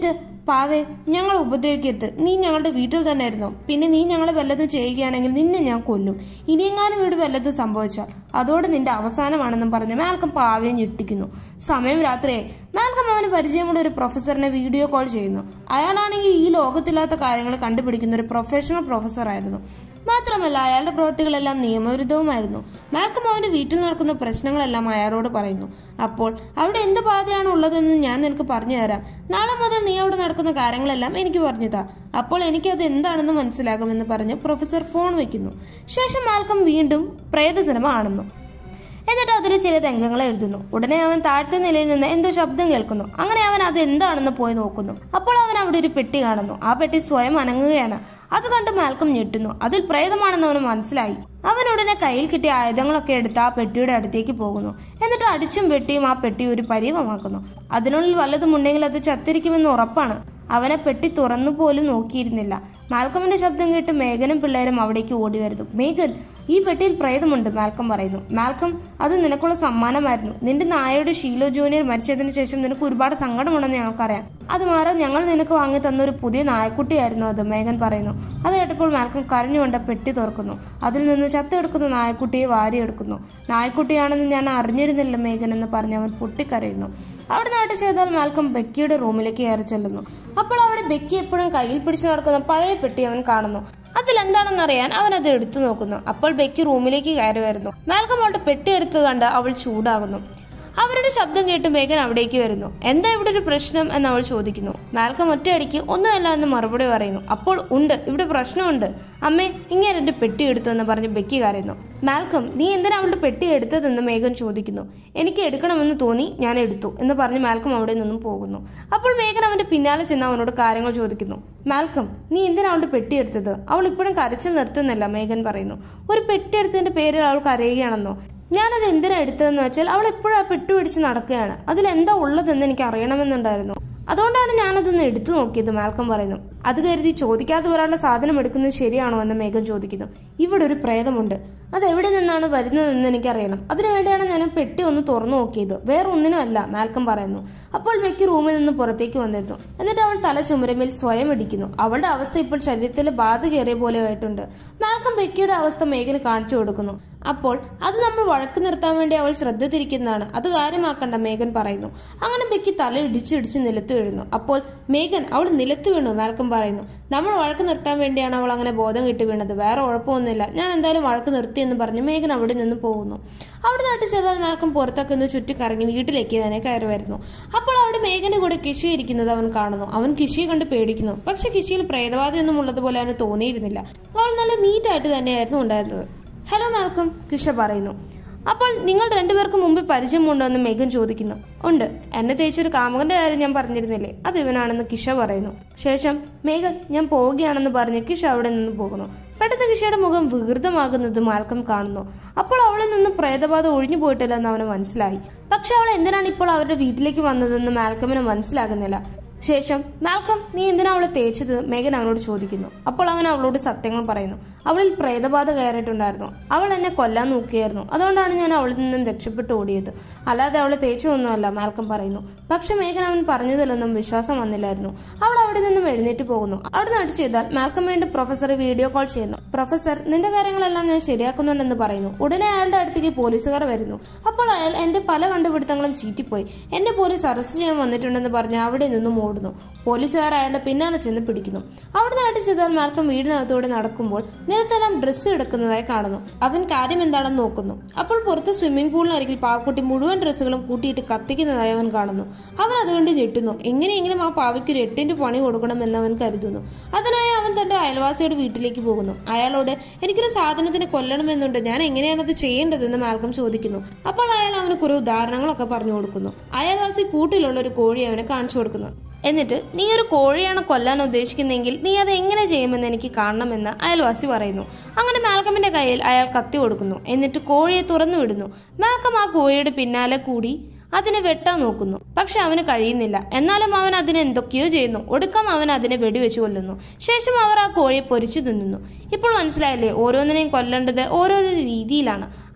പാവേ ഞങ്ങൾ ഉപദ്രവിക്കരുത് നീ ഞങ്ങളുടെ വീട്ടിൽ തന്നെ ആയിരുന്നു പിന്നെ നീ ഞങ്ങളെ വല്ലതും ചെയ്യുകയാണെങ്കിൽ നിന്നെ ഞാൻ കൊല്ലും ഇനിയെങ്ങാനും ഇവിടെ വല്ലതും സംഭവിച്ചാൽ അതോടെ നിന്റെ അവസാനമാണെന്നും പറഞ്ഞ് മാൽക്കം പാവയെ ഞെട്ടിക്കുന്നു സമയം രാത്രിയായി മാൽക്കം അവന് പരിചയമുള്ള ഒരു പ്രൊഫസറിനെ വീഡിയോ കോൾ ചെയ്യുന്നു അയാളാണെങ്കിൽ ഈ ലോകത്തില്ലാത്ത കാര്യങ്ങൾ കണ്ടുപിടിക്കുന്ന ഒരു പ്രൊഫഷണൽ പ്രൊഫസർ ആയിരുന്നു മാത്രമല്ല അയാളുടെ പ്രവൃത്തികളെല്ലാം നിയമവിരുദ്ധവുമായിരുന്നു മാൽക്കം അവന്റെ വീട്ടിൽ നടക്കുന്ന പ്രശ്നങ്ങളെല്ലാം അയാളോട് പറയുന്നു അപ്പോൾ അവിടെ എന്ത് ബാധയാണ് ഉള്ളതെന്ന് ഞാൻ നിനക്ക് പറഞ്ഞു തരാം നാളെ മുതൽ നീ അവിടെ നടക്കുന്ന കാര്യങ്ങളെല്ലാം എനിക്ക് പറഞ്ഞു താ അപ്പോൾ എനിക്കത് എന്താണെന്ന് മനസ്സിലാകുമെന്ന് പറഞ്ഞ് പ്രൊഫസർ ഫോൺ വെക്കുന്നു ശേഷം മാൽക്കം വീണ്ടും പ്രേത സിനിമ കാണുന്നു എന്നിട്ട് അതിൽ ചില രംഗങ്ങൾ എഴുതുന്നു ഉടനെ അവൻ താഴത്തെ നിലയിൽ നിന്ന് എന്തോ ശബ്ദം കേൾക്കുന്നു അങ്ങനെ അവൻ അത് എന്താണെന്ന് പോയി നോക്കുന്നു അപ്പോൾ അവൻ അവിടെ ഒരു പെട്ടി കാണുന്നു ആ പെട്ടി സ്വയം അനങ്ങുകയാണ് അത് കണ്ട് മാൽക്കം ഞെട്ടുന്നു അതിൽ പ്രേതമാണെന്ന് അവന് മനസ്സിലായി അവൻ ഉടനെ കയ്യിൽ കിട്ടിയ ആയുധങ്ങളൊക്കെ എടുത്ത് ആ പെട്ടിയുടെ അടുത്തേക്ക് പോകുന്നു എന്നിട്ട് അടിച്ചും വെട്ടിയും ആ പെട്ടി ഒരു പരീവമാക്കുന്നു അതിനുള്ളിൽ വല്ലതും ഉണ്ടെങ്കിൽ അത് ചത്തിരിക്കുമെന്ന് ഉറപ്പാണ് അവനെ പെട്ടി തുറന്നു പോലും നോക്കിയിരുന്നില്ല മാൽക്കമിന്റെ ശബ്ദം കേട്ട് മേഘനും പിള്ളേരും അവിടേക്ക് ഓടി വരുന്നു മേഘൻ ഈ പെട്ടിയിൽ പ്രേതമുണ്ട് മാൽക്കം പറയുന്നു മാൽക്കം അത് നിനക്കുള്ള സമ്മാനമായിരുന്നു നിന്റെ നായയുടെ ഷീലോ ജൂനിയർ മരിച്ചതിന് ശേഷം നിനക്ക് ഒരുപാട് സങ്കടമുണ്ടെന്ന് ഞങ്ങൾക്കറിയാം അത് മാറാൻ ഞങ്ങൾ നിനക്ക് വാങ്ങി തന്ന ഒരു പുതിയ നായക്കുട്ടിയായിരുന്നു അത് മേഘൻ പറയുന്നു അത് കേട്ടപ്പോൾ മാൽക്കം കരഞ്ഞുകൊണ്ട് പെട്ടി തുറക്കുന്നു അതിൽ നിന്ന് ചത്തെടുക്കുന്ന നായക്കുട്ടിയെ വാരിയെടുക്കുന്നു നായക്കുട്ടിയാണെന്ന് ഞാൻ അറിഞ്ഞിരുന്നില്ല മേഘൻ എന്ന് പറഞ്ഞ് അവൻ പൊട്ടിക്കരയുന്നു അവിടെ നാട്ട് ചെയ്താൽ മാൽക്കം ബെക്കിയുടെ റൂമിലേക്ക് കയറി ചെല്ലുന്നു അപ്പോൾ അവിടെ ബെക്കി എപ്പോഴും കയ്യിൽ പിടിച്ചു നടക്കുന്ന പഴയ പെട്ടി അവൻ കാണുന്നു അതിലെന്താണെന്നറിയാൻ അവൻ അത് എടുത്തു നോക്കുന്നു അപ്പോൾ ബെക്കി റൂമിലേക്ക് കയറി വരുന്നു മാൽക്കം അവളുടെ പെട്ടി എടുത്ത് കണ്ട് അവൾ ചൂടാകുന്നു അവരുടെ ശബ്ദം കേട്ട് മേഘൻ അവിടേക്ക് വരുന്നു എന്താ ഇവിടെ ഒരു പ്രശ്നം എന്ന് അവൾ ചോദിക്കുന്നു മാൽക്കം ഒറ്റയടിക്ക് ഒന്നുമല്ല എന്ന് മറുപടി പറയുന്നു അപ്പോൾ ഉണ്ട് ഇവിടെ പ്രശ്നമുണ്ട് അമ്മേ ഇങ്ങനെ എന്റെ പെട്ടി എടുത്തു എന്ന് പറഞ്ഞ് ബെക്കി കരയുന്നു മാൽക്കം നീ എന്തിനാ അവളുടെ പെട്ടി എടുത്തതെന്ന് മേഘൻ ചോദിക്കുന്നു എനിക്ക് എടുക്കണമെന്ന് തോന്നി ഞാൻ എടുത്തു എന്ന് പറഞ്ഞ് മാൽക്കം അവിടെ നിന്നും പോകുന്നു അപ്പോൾ മേഘൻ അവന്റെ പിന്നാലെ ചെന്ന് അവനോട് കാര്യങ്ങൾ ചോദിക്കുന്നു മാൽക്കം നീ എന്തിനാ അവളുടെ പെട്ടി എടുത്തത് അവൾ ഇപ്പോഴും കരച്ചിൽ നിർത്തുന്നില്ല മേഘൻ പറയുന്നു ഒരു പെട്ടി എടുത്തതിന്റെ പേരിൽ അവൾ കരയുകയാണെന്നോ ഞാനത് എന്തിനാ എടുത്തതെന്ന് വെച്ചാൽ അവൾ എപ്പോഴും ആ പെട്ടു പിടിച്ച് നടക്കുകയാണ് അതിലെന്താ ഉള്ളതെന്ന് എനിക്ക് അറിയണമെന്നുണ്ടായിരുന്നു അതുകൊണ്ടാണ് ഞാനതൊന്ന് എടുത്തു നോക്കിയത് മാൽക്കം പറയുന്നു അത് കരുതി ചോദിക്കാതെ ഒരാളുടെ സാധനം എടുക്കുന്നത് ശരിയാണോ എന്ന് മേഘം ചോദിക്കുന്നു ഇവിടെ ഒരു പ്രേതമുണ്ട് അത് എവിടെ നിന്നാണ് വരുന്നതെന്ന് എനിക്കറിയണം അതിനുവേണ്ടിയാണ് ഞാൻ ആ പെട്ടി ഒന്ന് തുറന്നു നോക്കിയത് വേറെ ഒന്നിനും അല്ല മാൽക്കം പറയുന്നു അപ്പോൾ ബെക്കി റൂമിൽ നിന്ന് പുറത്തേക്ക് വന്നിരുന്നു എന്നിട്ട് അവൾ തല ചുമരമേൽ സ്വയം ഇടിക്കുന്നു അവളുടെ അവസ്ഥ ഇപ്പോൾ ശരീരത്തിൽ ബാധ കയറിയ പോലെ ആയിട്ടുണ്ട് മാൽക്കം ബെക്കിയുടെ അവസ്ഥ മേഘന് കാണിച്ചു കൊടുക്കുന്നു അപ്പോൾ അത് നമ്മൾ വഴക്ക് നിർത്താൻ വേണ്ടി അവൾ ശ്രദ്ധ തിരിക്കുന്നതാണ് അത് കാര്യമാക്കണ്ട മേഘൻ പറയുന്നു അങ്ങനെ ബെക്കി തല ഇടിച്ചിടിച്ച് നിലത്ത് വീഴുന്നു അപ്പോൾ മേഘൻ അവൾ നിലത്ത് വീണു മാൽക്കം പറയുന്നു നമ്മൾ വഴക്ക് നിർത്താൻ വേണ്ടിയാണ് അവൾ അങ്ങനെ ബോധം കിട്ടി വീണത് വേറെ കുഴപ്പമൊന്നുമില്ല ഞാൻ എന്തായാലും വഴക്ക് നിർത്തി എന്ന് പറഞ്ഞ് മേഘൻ അവിടെ നിന്ന് പോകുന്നു അവിടെ നാട്ടിൽ ചെന്നാൽ മാൽക്കം പുറത്തൊക്കെ ഒന്ന് ചുറ്റിക്കറങ്ങി വീട്ടിലേക്ക് തന്നെ കയറി വരുന്നു അപ്പോൾ അവിടെ മേഘന്റെ കൂടെ കിഷി ഇരിക്കുന്നത് അവൻ കാണുന്നു അവൻ കിഷിയെ കണ്ട് പേടിക്കുന്നു പക്ഷെ കിഷിയിൽ പ്രേതബാധയൊന്നും ഉള്ളതുപോലെ അവന് തോന്നിയിരുന്നില്ല അവൾ നല്ല നീറ്റായിട്ട് തന്നെയായിരുന്നു ഉണ്ടായിരുന്നത് ഹലോ മാൽക്കം കിഷ പറയുന്നു അപ്പോൾ നിങ്ങൾ രണ്ടുപേർക്ക് മുമ്പ് പരിചയമുണ്ടോ എന്ന് മേഘൻ ചോദിക്കുന്നു ഉണ്ട് എന്നെ തേച്ചൊരു കാമുകന്റെ കാര്യം ഞാൻ പറഞ്ഞിരുന്നില്ലേ അത് ഇവനാണെന്ന് കിഷ പറയുന്നു ശേഷം മേഘൻ ഞാൻ പോവുകയാണെന്ന് പറഞ്ഞ് കിഷ അവിടെ നിന്ന് പോകുന്നു പെട്ടെന്ന് കിഷയുടെ മുഖം വികൃതമാകുന്നത് മാൽക്കം കാണുന്നു അപ്പോൾ അവളിൽ നിന്ന് പ്രേതബാധ ഒഴിഞ്ഞു പോയിട്ടില്ലെന്ന് അവന് മനസ്സിലായി പക്ഷെ അവൾ എന്തിനാണ് ഇപ്പോൾ അവരുടെ വീട്ടിലേക്ക് വന്നതെന്ന് മാൽക്കമിന് മനസ്സിലാകുന്നില്ല ശേഷം മാൽക്കം നീ എന്തിനാ അവളെ തേച്ചത് മേഘൻ അവനോട് ചോദിക്കുന്നു അപ്പോൾ അവൻ അവളോട് സത്യങ്ങൾ പറയുന്നു അവളിൽ പ്രേതബാധ കയറിയിട്ടുണ്ടായിരുന്നു അവൾ എന്നെ കൊല്ലാൻ നോക്കിയായിരുന്നു അതുകൊണ്ടാണ് ഞാൻ അവളിൽ നിന്നും രക്ഷപ്പെട്ടു ഓടിയത് അല്ലാതെ അവളെ തേച്ചൊന്നുമല്ല മാൽക്കം പറയുന്നു പക്ഷെ മേഘൻ അവൻ പറഞ്ഞതിലൊന്നും വിശ്വാസം വന്നില്ലായിരുന്നു അവൾ അവിടെ നിന്നും എഴുന്നേറ്റ് പോകുന്നു അവിടെ നടി ചെയ്താൽ മാൽക്കം വീണ്ടും പ്രൊഫസറെ വീഡിയോ കോൾ ചെയ്യുന്നു പ്രൊഫസർ നിന്റെ കാര്യങ്ങളെല്ലാം ഞാൻ ശരിയാക്കുന്നുണ്ടെന്ന് പറയുന്നു ഉടനെ അയാളുടെ അടുത്തേക്ക് പോലീസുകാർ വരുന്നു അപ്പോൾ അയാൾ എന്റെ പല കണ്ടുപിടുത്തങ്ങളും ചീറ്റിപ്പോയി എന്നെ പോലീസ് അറസ്റ്റ് ചെയ്യാൻ വന്നിട്ടുണ്ടെന്ന് പറഞ്ഞ് അവിടെ നിന്നും ഓടുന്നു പോലീസുകാർ അയാളുടെ പിന്നാലെ ചെന്ന് പിടിക്കുന്നു അവിടെ നാട്ടിൽ ചെയ്താൽ മാൽക്കം വീടിനകത്തൂടെ നടക്കുമ്പോൾ നിലത്തെല്ലാം ഡ്രസ്സ് എടുക്കുന്നതായി കാണുന്നു അവൻ കാര്യം എന്താണെന്ന് നോക്കുന്നു അപ്പോൾ പുറത്ത് സ്വിമ്മിംഗ് പൂളിനരികിൽ പാവക്കുട്ടി മുഴുവൻ ഡ്രസ്സുകളും കൂട്ടിയിട്ട് കത്തിക്കുന്നതായി അവൻ കാണുന്നു അവൻ അതുകൊണ്ട് ഞെട്ടുന്നു എങ്ങനെയെങ്കിലും ആ പാവയ്ക്ക് ഒരു എട്ടിന്റെ പണി കൊടുക്കണമെന്ന് അവൻ കരുതുന്നു അതിനായി അവൻ തന്റെ അയൽവാസിയുടെ വീട്ടിലേക്ക് പോകുന്നു അയാളോട് എനിക്കൊരു സാധനത്തിന് കൊല്ലണമെന്നുണ്ട് ഞാൻ എങ്ങനെയാണ് അത് ചെയ്യേണ്ടതെന്ന് മാൽക്കം ചോദിക്കുന്നു അപ്പോൾ അയാൾ അവന് കുറെ ഉദാഹരണങ്ങളൊക്കെ പറഞ്ഞു കൊടുക്കുന്നു അയൽവാസി കൂട്ടിലുള്ള ഒരു കോഴി അവനെ കാണിച്ചു കൊടുക്കുന്നു എന്നിട്ട് നീ ഒരു കോഴിയാണ് കൊല്ലാൻ ഉദ്ദേശിക്കുന്നെങ്കിൽ നീ അത് എങ്ങനെ ചെയ്യുമെന്ന് എനിക്ക് കാണണമെന്ന് അയൽവാസി പറയുന്നു അങ്ങനെ മാൽക്കമിന്റെ കയ്യിൽ അയാൾ കത്തി കൊടുക്കുന്നു എന്നിട്ട് കോഴിയെ തുറന്നു വിടുന്നു മാൽക്കം ആ കോഴിയുടെ പിന്നാലെ കൂടി അതിനെ വെട്ടാൻ നോക്കുന്നു പക്ഷെ അവന് കഴിയുന്നില്ല എന്നാലും അവൻ അതിനെ എന്തൊക്കെയോ ചെയ്യുന്നു ഒടുക്കം അവൻ അതിനെ വെടിവെച്ച് കൊല്ലുന്നു ശേഷം അവർ ആ കോഴിയെ പൊരിച്ചു തിന്നുന്നു ഇപ്പോൾ മനസ്സിലായില്ലേ ഓരോന്നിനെയും കൊല്ലേണ്ടത് ഓരോരോ രീതിയിലാണ്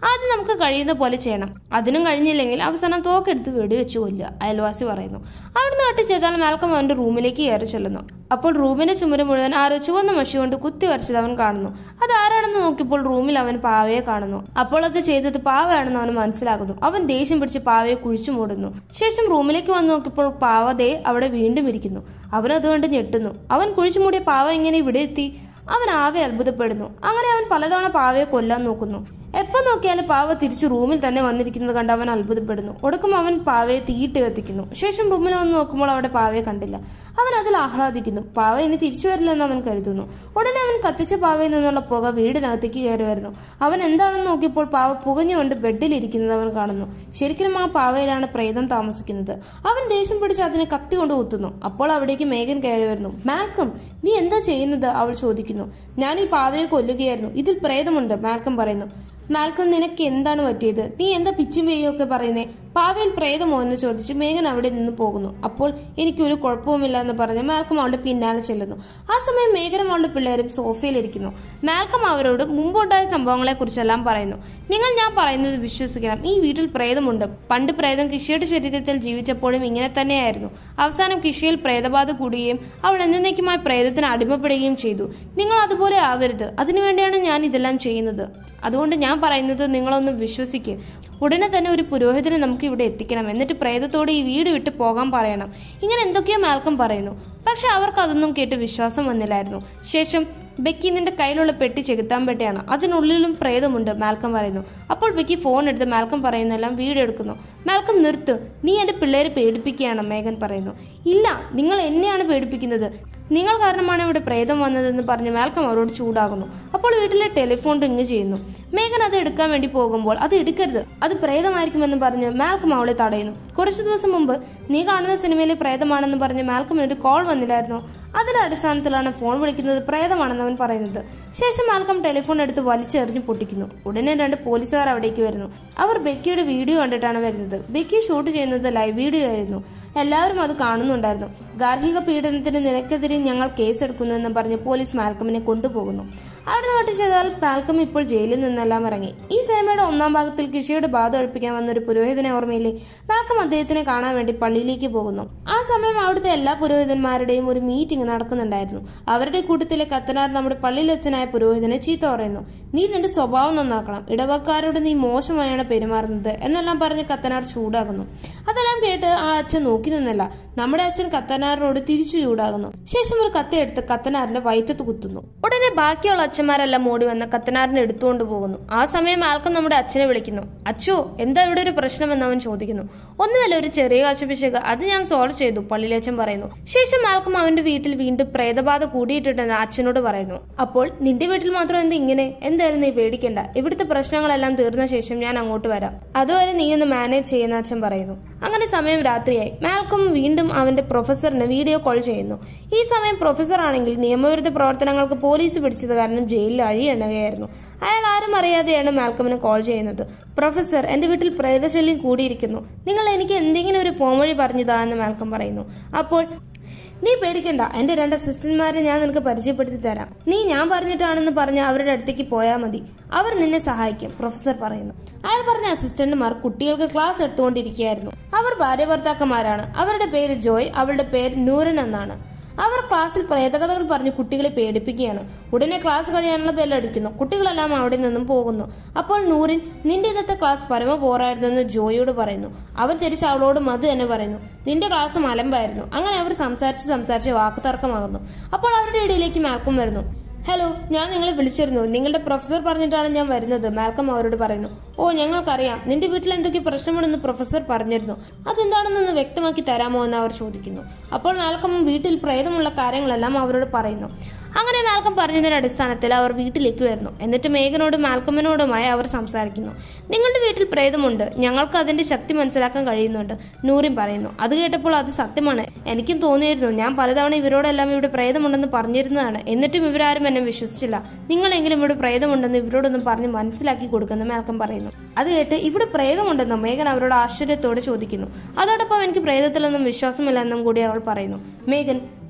ആദ്യം നമുക്ക് കഴിയുന്ന പോലെ ചെയ്യണം അതിനും കഴിഞ്ഞില്ലെങ്കിൽ അവസാനം തോക്കെടുത്ത് വെടിവെച്ച് കൊല്ലുക അയൽവാസി പറയുന്നു അവിടുന്ന് കട്ടി ചെയ്താൽ മാൽക്കം അവന്റെ റൂമിലേക്ക് കയറി ചെല്ലുന്നു അപ്പോൾ റൂമിന്റെ ചുമര് മുഴുവൻ ആരോ ചുവന്ന മഷി കൊണ്ട് കുത്തി വരച്ചത് അവൻ കാണുന്നു അത് ആരാണെന്ന് നോക്കിയപ്പോൾ റൂമിൽ അവൻ പാവയെ കാണുന്നു അപ്പോൾ അത് ചെയ്തത് പാവയാണെന്ന് അവൻ മനസ്സിലാകുന്നു അവൻ ദേഷ്യം പിടിച്ച് പാവയെ കുഴിച്ചു മൂടുന്നു ശേഷം റൂമിലേക്ക് വന്ന് നോക്കിയപ്പോൾ പാവ ദേ അവിടെ വീണ്ടും ഇരിക്കുന്നു അവൻ അതുകൊണ്ട് ഞെട്ടുന്നു അവൻ കുഴിച്ചു മൂടിയ പാവ എങ്ങനെ ഇവിടെ എത്തി അവൻ ആകെ അത്ഭുതപ്പെടുന്നു അങ്ങനെ അവൻ പലതവണ പാവയെ കൊല്ലാൻ നോക്കുന്നു എപ്പോൾ നോക്കിയാലും പാവ തിരിച്ചു റൂമിൽ തന്നെ വന്നിരിക്കുന്നത് കണ്ട് അവൻ അത്ഭുതപ്പെടുന്നു ഒടുക്കം അവൻ പാവയെ തീയിട്ട് കത്തിക്കുന്നു ശേഷം റൂമിൽ വന്ന് നോക്കുമ്പോൾ അവിടെ പാവയെ കണ്ടില്ല അവൻ അതിൽ ആഹ്ലാദിക്കുന്നു പാവ ഇനി തിരിച്ചു വരില്ലെന്ന് അവൻ കരുതുന്നു ഉടനെ അവൻ കത്തിച്ച പാവയിൽ നിന്നുള്ള പുക വീടിനകത്തേക്ക് കയറി വരുന്നു അവൻ എന്താണെന്ന് നോക്കിയപ്പോൾ പാവ പുകഞ്ഞുകൊണ്ട് ബെഡിലിരിക്കുന്നത് അവൻ കാണുന്നു ശരിക്കും ആ പാവയിലാണ് പ്രേതം താമസിക്കുന്നത് അവൻ ദേഷ്യം പിടിച്ച് അതിനെ കത്തി കൊണ്ട് കുത്തുന്നു അപ്പോൾ അവിടേക്ക് മേഘൻ കയറി വരുന്നു മാൽക്കം നീ എന്താ ചെയ്യുന്നത് അവൾ ചോദിക്കുന്നു ഞാൻ ഈ പാവയെ കൊല്ലുകയായിരുന്നു ഇതിൽ പ്രേതമുണ്ട് മാൽക്കം പറയുന്നു മാൽക്കം നിനക്ക് എന്താണ് പറ്റിയത് നീ എന്താ പിച്ചും പേയൊക്കെ പറയുന്നേ പാവയിൽ പ്രേതമോ എന്ന് ചോദിച്ച് മേഘൻ അവിടെ നിന്ന് പോകുന്നു അപ്പോൾ എനിക്കൊരു കുഴപ്പവുമില്ല എന്ന് പറഞ്ഞ് മാൽക്കം അവളുടെ പിന്നാലെ ചെല്ലുന്നു ആ സമയം മേഘനും അവളുടെ പിള്ളേരും സോഫയിലിരിക്കുന്നു മാൽക്കം അവരോട് മുമ്പുണ്ടായ സംഭവങ്ങളെ കുറിച്ചെല്ലാം പറയുന്നു നിങ്ങൾ ഞാൻ പറയുന്നത് വിശ്വസിക്കണം ഈ വീട്ടിൽ പ്രേതമുണ്ട് പണ്ട് പ്രേതം കിഷിയുടെ ശരീരത്തിൽ ജീവിച്ചപ്പോഴും ഇങ്ങനെ തന്നെയായിരുന്നു അവസാനം കിഷിയിൽ പ്രേതബാധ കൂടുകയും അവൾ എന്നേക്കുമായി പ്രേതത്തിന് അടിമപ്പെടുകയും ചെയ്തു നിങ്ങൾ അതുപോലെ ആവരുത് അതിനുവേണ്ടിയാണ് ഞാൻ ഇതെല്ലാം ചെയ്യുന്നത് അതുകൊണ്ട് ഞാൻ പറയുന്നത് നിങ്ങളൊന്ന് വിശ്വസിക്കുക ഉടനെ തന്നെ ഒരു പുരോഹിതനെ നമുക്ക് ഇവിടെ എത്തിക്കണം എന്നിട്ട് പ്രേതത്തോട് ഈ വീട് വിട്ട് പോകാൻ പറയണം ഇങ്ങനെ എന്തൊക്കെയോ മാൽക്കം പറയുന്നു പക്ഷെ അവർക്ക് അതൊന്നും കേട്ട് വിശ്വാസം വന്നില്ലായിരുന്നു ശേഷം ബെക്കി നിന്റെ കയ്യിലുള്ള പെട്ടി ചെകുത്താൻ പെട്ടിയാണ് അതിനുള്ളിലും പ്രേതമുണ്ട് മാൽക്കം പറയുന്നു അപ്പോൾ ബെക്കി ഫോൺ എടുത്ത് മാൽക്കം പറയുന്നെല്ലാം വീഡിയോ എടുക്കുന്നു മാൽക്കം നിർത്ത് നീ എന്റെ പിള്ളേരെ പേടിപ്പിക്കുകയാണ് മേഘൻ പറയുന്നു ഇല്ല നിങ്ങൾ എന്നെയാണ് പേടിപ്പിക്കുന്നത് നിങ്ങൾ കാരണമാണ് ഇവിടെ പ്രേതം വന്നതെന്ന് പറഞ്ഞ് മാൽക്കം അവരോട് ചൂടാകുന്നു അപ്പോൾ വീട്ടിലെ ടെലിഫോൺ റിങ് ചെയ്യുന്നു മേഘൻ അത് എടുക്കാൻ വേണ്ടി പോകുമ്പോൾ അത് എടുക്കരുത് അത് പ്രേതമായിരിക്കുമെന്ന് പറഞ്ഞ് മാൽക്കം അവളെ തടയുന്നു കുറച്ചു ദിവസം മുമ്പ് നീ കാണുന്ന സിനിമയിലെ പ്രേതമാണെന്ന് പറഞ്ഞ് മാൽക്കമിന് ഒരു കോൾ വന്നില്ലായിരുന്നു അതിന്റെ അടിസ്ഥാനത്തിലാണ് ഫോൺ വിളിക്കുന്നത് പ്രേതമാണെന്ന് അവൻ പറയുന്നത് ശേഷം മാൽക്കം ടെലിഫോൺ എടുത്ത് വലിച്ചെറിഞ്ഞ് പൊട്ടിക്കുന്നു ഉടനെ രണ്ട് പോലീസുകാർ അവിടേക്ക് വരുന്നു അവർ ബെക്കിയുടെ വീഡിയോ കണ്ടിട്ടാണ് വരുന്നത് ബെക്കി ഷൂട്ട് ചെയ്യുന്നത് ലൈവ് വീഡിയോ ആയിരുന്നു എല്ലാവരും അത് കാണുന്നുണ്ടായിരുന്നു ഗാർഹിക പീഡനത്തിന് നിനക്കെതിരെ ഞങ്ങൾ കേസെടുക്കുന്നു എന്ന് പറഞ്ഞ് പോലീസ് മാൽക്കമിനെ കൊണ്ടുപോകുന്നു അവിടെ നോട്ട് ചെയ്താൽ മാൽക്കം ഇപ്പോൾ ജയിലിൽ നിന്നെല്ലാം ഇറങ്ങി ഈ സിനിമയുടെ ഒന്നാം ഭാഗത്തിൽ കിഷിയുടെ ബാധ ഒഴിപ്പിക്കാൻ വന്ന ഒരു പുരോഹിതനെ ഓർമ്മയില്ലേ മാൽക്കം അദ്ദേഹത്തിനെ കാണാൻ വേണ്ടി പള്ളിയിലേക്ക് പോകുന്നു ആ സമയം അവിടുത്തെ എല്ലാ പുരോഹിതന്മാരുടെയും ഒരു മീറ്റിംഗ് നടക്കുന്നുണ്ടായിരുന്നു അവരുടെ കൂട്ടത്തിലെ കത്തനാർ നമ്മുടെ പള്ളിയിലച്ഛനായ പുരോഹിതനെ ചീത്ത പറയുന്നു നീ നിന്റെ സ്വഭാവം നന്നാക്കണം ഇടവക്കാരോട് നീ മോശമായാണ് പെരുമാറുന്നത് എന്നെല്ലാം പറഞ്ഞ് കത്തനാർ ചൂടാകുന്നു അതെല്ലാം കേട്ട് ആ അച്ഛൻ നോക്കി നിന്നല്ല നമ്മുടെ അച്ഛൻ കത്തനാറിനോട് തിരിച്ചു ചൂടാകുന്നു ശേഷം ഒരു കത്തിയെടുത്ത് കത്തനാറിന്റെ വയറ്റത്ത് കുത്തുന്നു ഉടനെ ബാക്കിയുള്ള അച്ഛന്മാരെല്ലാം ഓടി വന്ന് കത്തനാറിനെ എടുത്തുകൊണ്ട് പോകുന്നു ആ സമയം ആൽക്കം നമ്മുടെ അച്ഛനെ വിളിക്കുന്നു അച്ഛോ എന്താ ഇവിടെ ഒരു പ്രശ്നമെന്ന് അവൻ ചോദിക്കുന്നു ഒന്നുമല്ല ഒരു ചെറിയ കാശപിശക് അത് ഞാൻ സോൾവ് ചെയ്തു പള്ളിയിലച്ഛൻ പറയുന്നു ശേഷം ആൽക്കം അവന്റെ വീട്ടിൽ വീണ്ടും പ്രേതബാധ കൂടിയിട്ടുണ്ടെന്ന് അച്ഛനോട് പറയുന്നു അപ്പോൾ നിന്റെ വീട്ടിൽ മാത്രം എന്താ ഇങ്ങനെ എന്തായാലും നീ പേടിക്കണ്ട ഇവിടുത്തെ പ്രശ്നങ്ങളെല്ലാം തീർന്ന ശേഷം ഞാൻ അങ്ങോട്ട് വരാം അതുവരെ നീ ഒന്ന് മാനേജ് ചെയ്യുന്ന അച്ഛൻ പറയുന്നു അങ്ങനെ സമയം രാത്രിയായി മാൽക്കം വീണ്ടും അവന്റെ പ്രൊഫസറിന് വീഡിയോ കോൾ ചെയ്യുന്നു ഈ സമയം പ്രൊഫസർ ആണെങ്കിൽ നിയമവിരുദ്ധ പ്രവർത്തനങ്ങൾക്ക് പോലീസ് പിടിച്ചത് കാരണം ജയിലിൽ അഴിയെണ്ണുകയായിരുന്നു അയാൾ ആരും അറിയാതെയാണ് മാൽക്കമിന് കോൾ ചെയ്യുന്നത് പ്രൊഫസർ എന്റെ വീട്ടിൽ പ്രേതശല്യം കൂടിയിരിക്കുന്നു നിങ്ങൾ എനിക്ക് എന്തെങ്കിലും ഒരു പോംവഴി പറഞ്ഞതാ എന്ന് മാൽക്കം പറയുന്നു അപ്പോൾ നീ പേടിക്കണ്ട എന്റെ രണ്ട് അസിസ്റ്റന്റ്മാരെ ഞാൻ നിനക്ക് പരിചയപ്പെടുത്തി തരാം നീ ഞാൻ പറഞ്ഞിട്ടാണെന്ന് പറഞ്ഞ് അവരുടെ അടുത്തേക്ക് പോയാൽ മതി അവർ നിന്നെ സഹായിക്കും പ്രൊഫസർ പറയുന്നു അയാൾ പറഞ്ഞ അസിസ്റ്റന്റുമാർ കുട്ടികൾക്ക് ക്ലാസ് എടുത്തുകൊണ്ടിരിക്കുകയായിരുന്നു അവർ ഭാര്യ ഭർത്താക്കന്മാരാണ് അവരുടെ പേര് ജോയ് അവളുടെ പേര് നൂരൻ എന്നാണ് അവർ ക്ലാസ്സിൽ പ്രേതകഥകൾ പറഞ്ഞ് കുട്ടികളെ പേടിപ്പിക്കുകയാണ് ഉടനെ ക്ലാസ് കഴിയാനുള്ള ബെല്ലടിക്കുന്നു കുട്ടികളെല്ലാം അവിടെ നിന്നും പോകുന്നു അപ്പോൾ നൂറിൻ നിന്റെ ഇന്നത്തെ ക്ലാസ് പരമ പോറായിരുന്നു എന്ന് ജോയിയോട് പറയുന്നു അവൻ തിരിച്ച് അവളോട് മത് തന്നെ പറയുന്നു നിന്റെ ക്ലാസ് മലമ്പായിരുന്നു അങ്ങനെ അവർ സംസാരിച്ച് സംസാരിച്ച് വാക്ക് തർക്കമാകുന്നു അപ്പോൾ അവരുടെ ഇടയിലേക്ക് മാൽക്കം വരുന്നു ഹലോ ഞാൻ നിങ്ങളെ വിളിച്ചിരുന്നു നിങ്ങളുടെ പ്രൊഫസർ പറഞ്ഞിട്ടാണ് ഞാൻ വരുന്നത് മാൽക്കം അവരോട് പറയുന്നു ഓ ഞങ്ങൾക്കറിയാം നിന്റെ വീട്ടിൽ എന്തൊക്കെ പ്രശ്നമുണ്ടെന്ന് പ്രൊഫസർ പറഞ്ഞിരുന്നു അതെന്താണെന്നൊന്ന് വ്യക്തമാക്കി തരാമോ എന്ന് അവർ ചോദിക്കുന്നു അപ്പോൾ മാൽക്കം വീട്ടിൽ പ്രേതമുള്ള കാര്യങ്ങളെല്ലാം അവരോട് പറയുന്നു അങ്ങനെ മാൽക്കം പറഞ്ഞതിന്റെ അടിസ്ഥാനത്തിൽ അവർ വീട്ടിലേക്ക് വരുന്നു എന്നിട്ട് മേഘനോടും മാൽക്കമ്മനോടുമായി അവർ സംസാരിക്കുന്നു നിങ്ങളുടെ വീട്ടിൽ പ്രേതമുണ്ട് ഞങ്ങൾക്ക് അതിന്റെ ശക്തി മനസ്സിലാക്കാൻ കഴിയുന്നുണ്ട് നൂറിൻ പറയുന്നു അത് കേട്ടപ്പോൾ അത് സത്യമാണ് എനിക്കും തോന്നിയിരുന്നു ഞാൻ പലതവണ ഇവരോടെല്ലാം ഇവിടെ പ്രേതമുണ്ടെന്ന് പറഞ്ഞിരുന്നതാണ് എന്നിട്ടും ഇവരാരും എന്നെ വിശ്വസിച്ചില്ല നിങ്ങളെങ്കിലും ഇവിടെ പ്രേതമുണ്ടെന്ന് ഇവരോടൊന്നും പറഞ്ഞ് മനസ്സിലാക്കി കൊടുക്കുന്നു മാൽക്കം പറയുന്നു അത് കേട്ട് ഇവിടെ പ്രേതമുണ്ടെന്ന് മേഘൻ അവരോട് ആശ്ചര്യത്തോടെ ചോദിക്കുന്നു അതോടൊപ്പം എനിക്ക് പ്രേതത്തിലൊന്നും വിശ്വാസമില്ലെന്നും കൂടി അവൾ പറയുന്നു മേഘൻ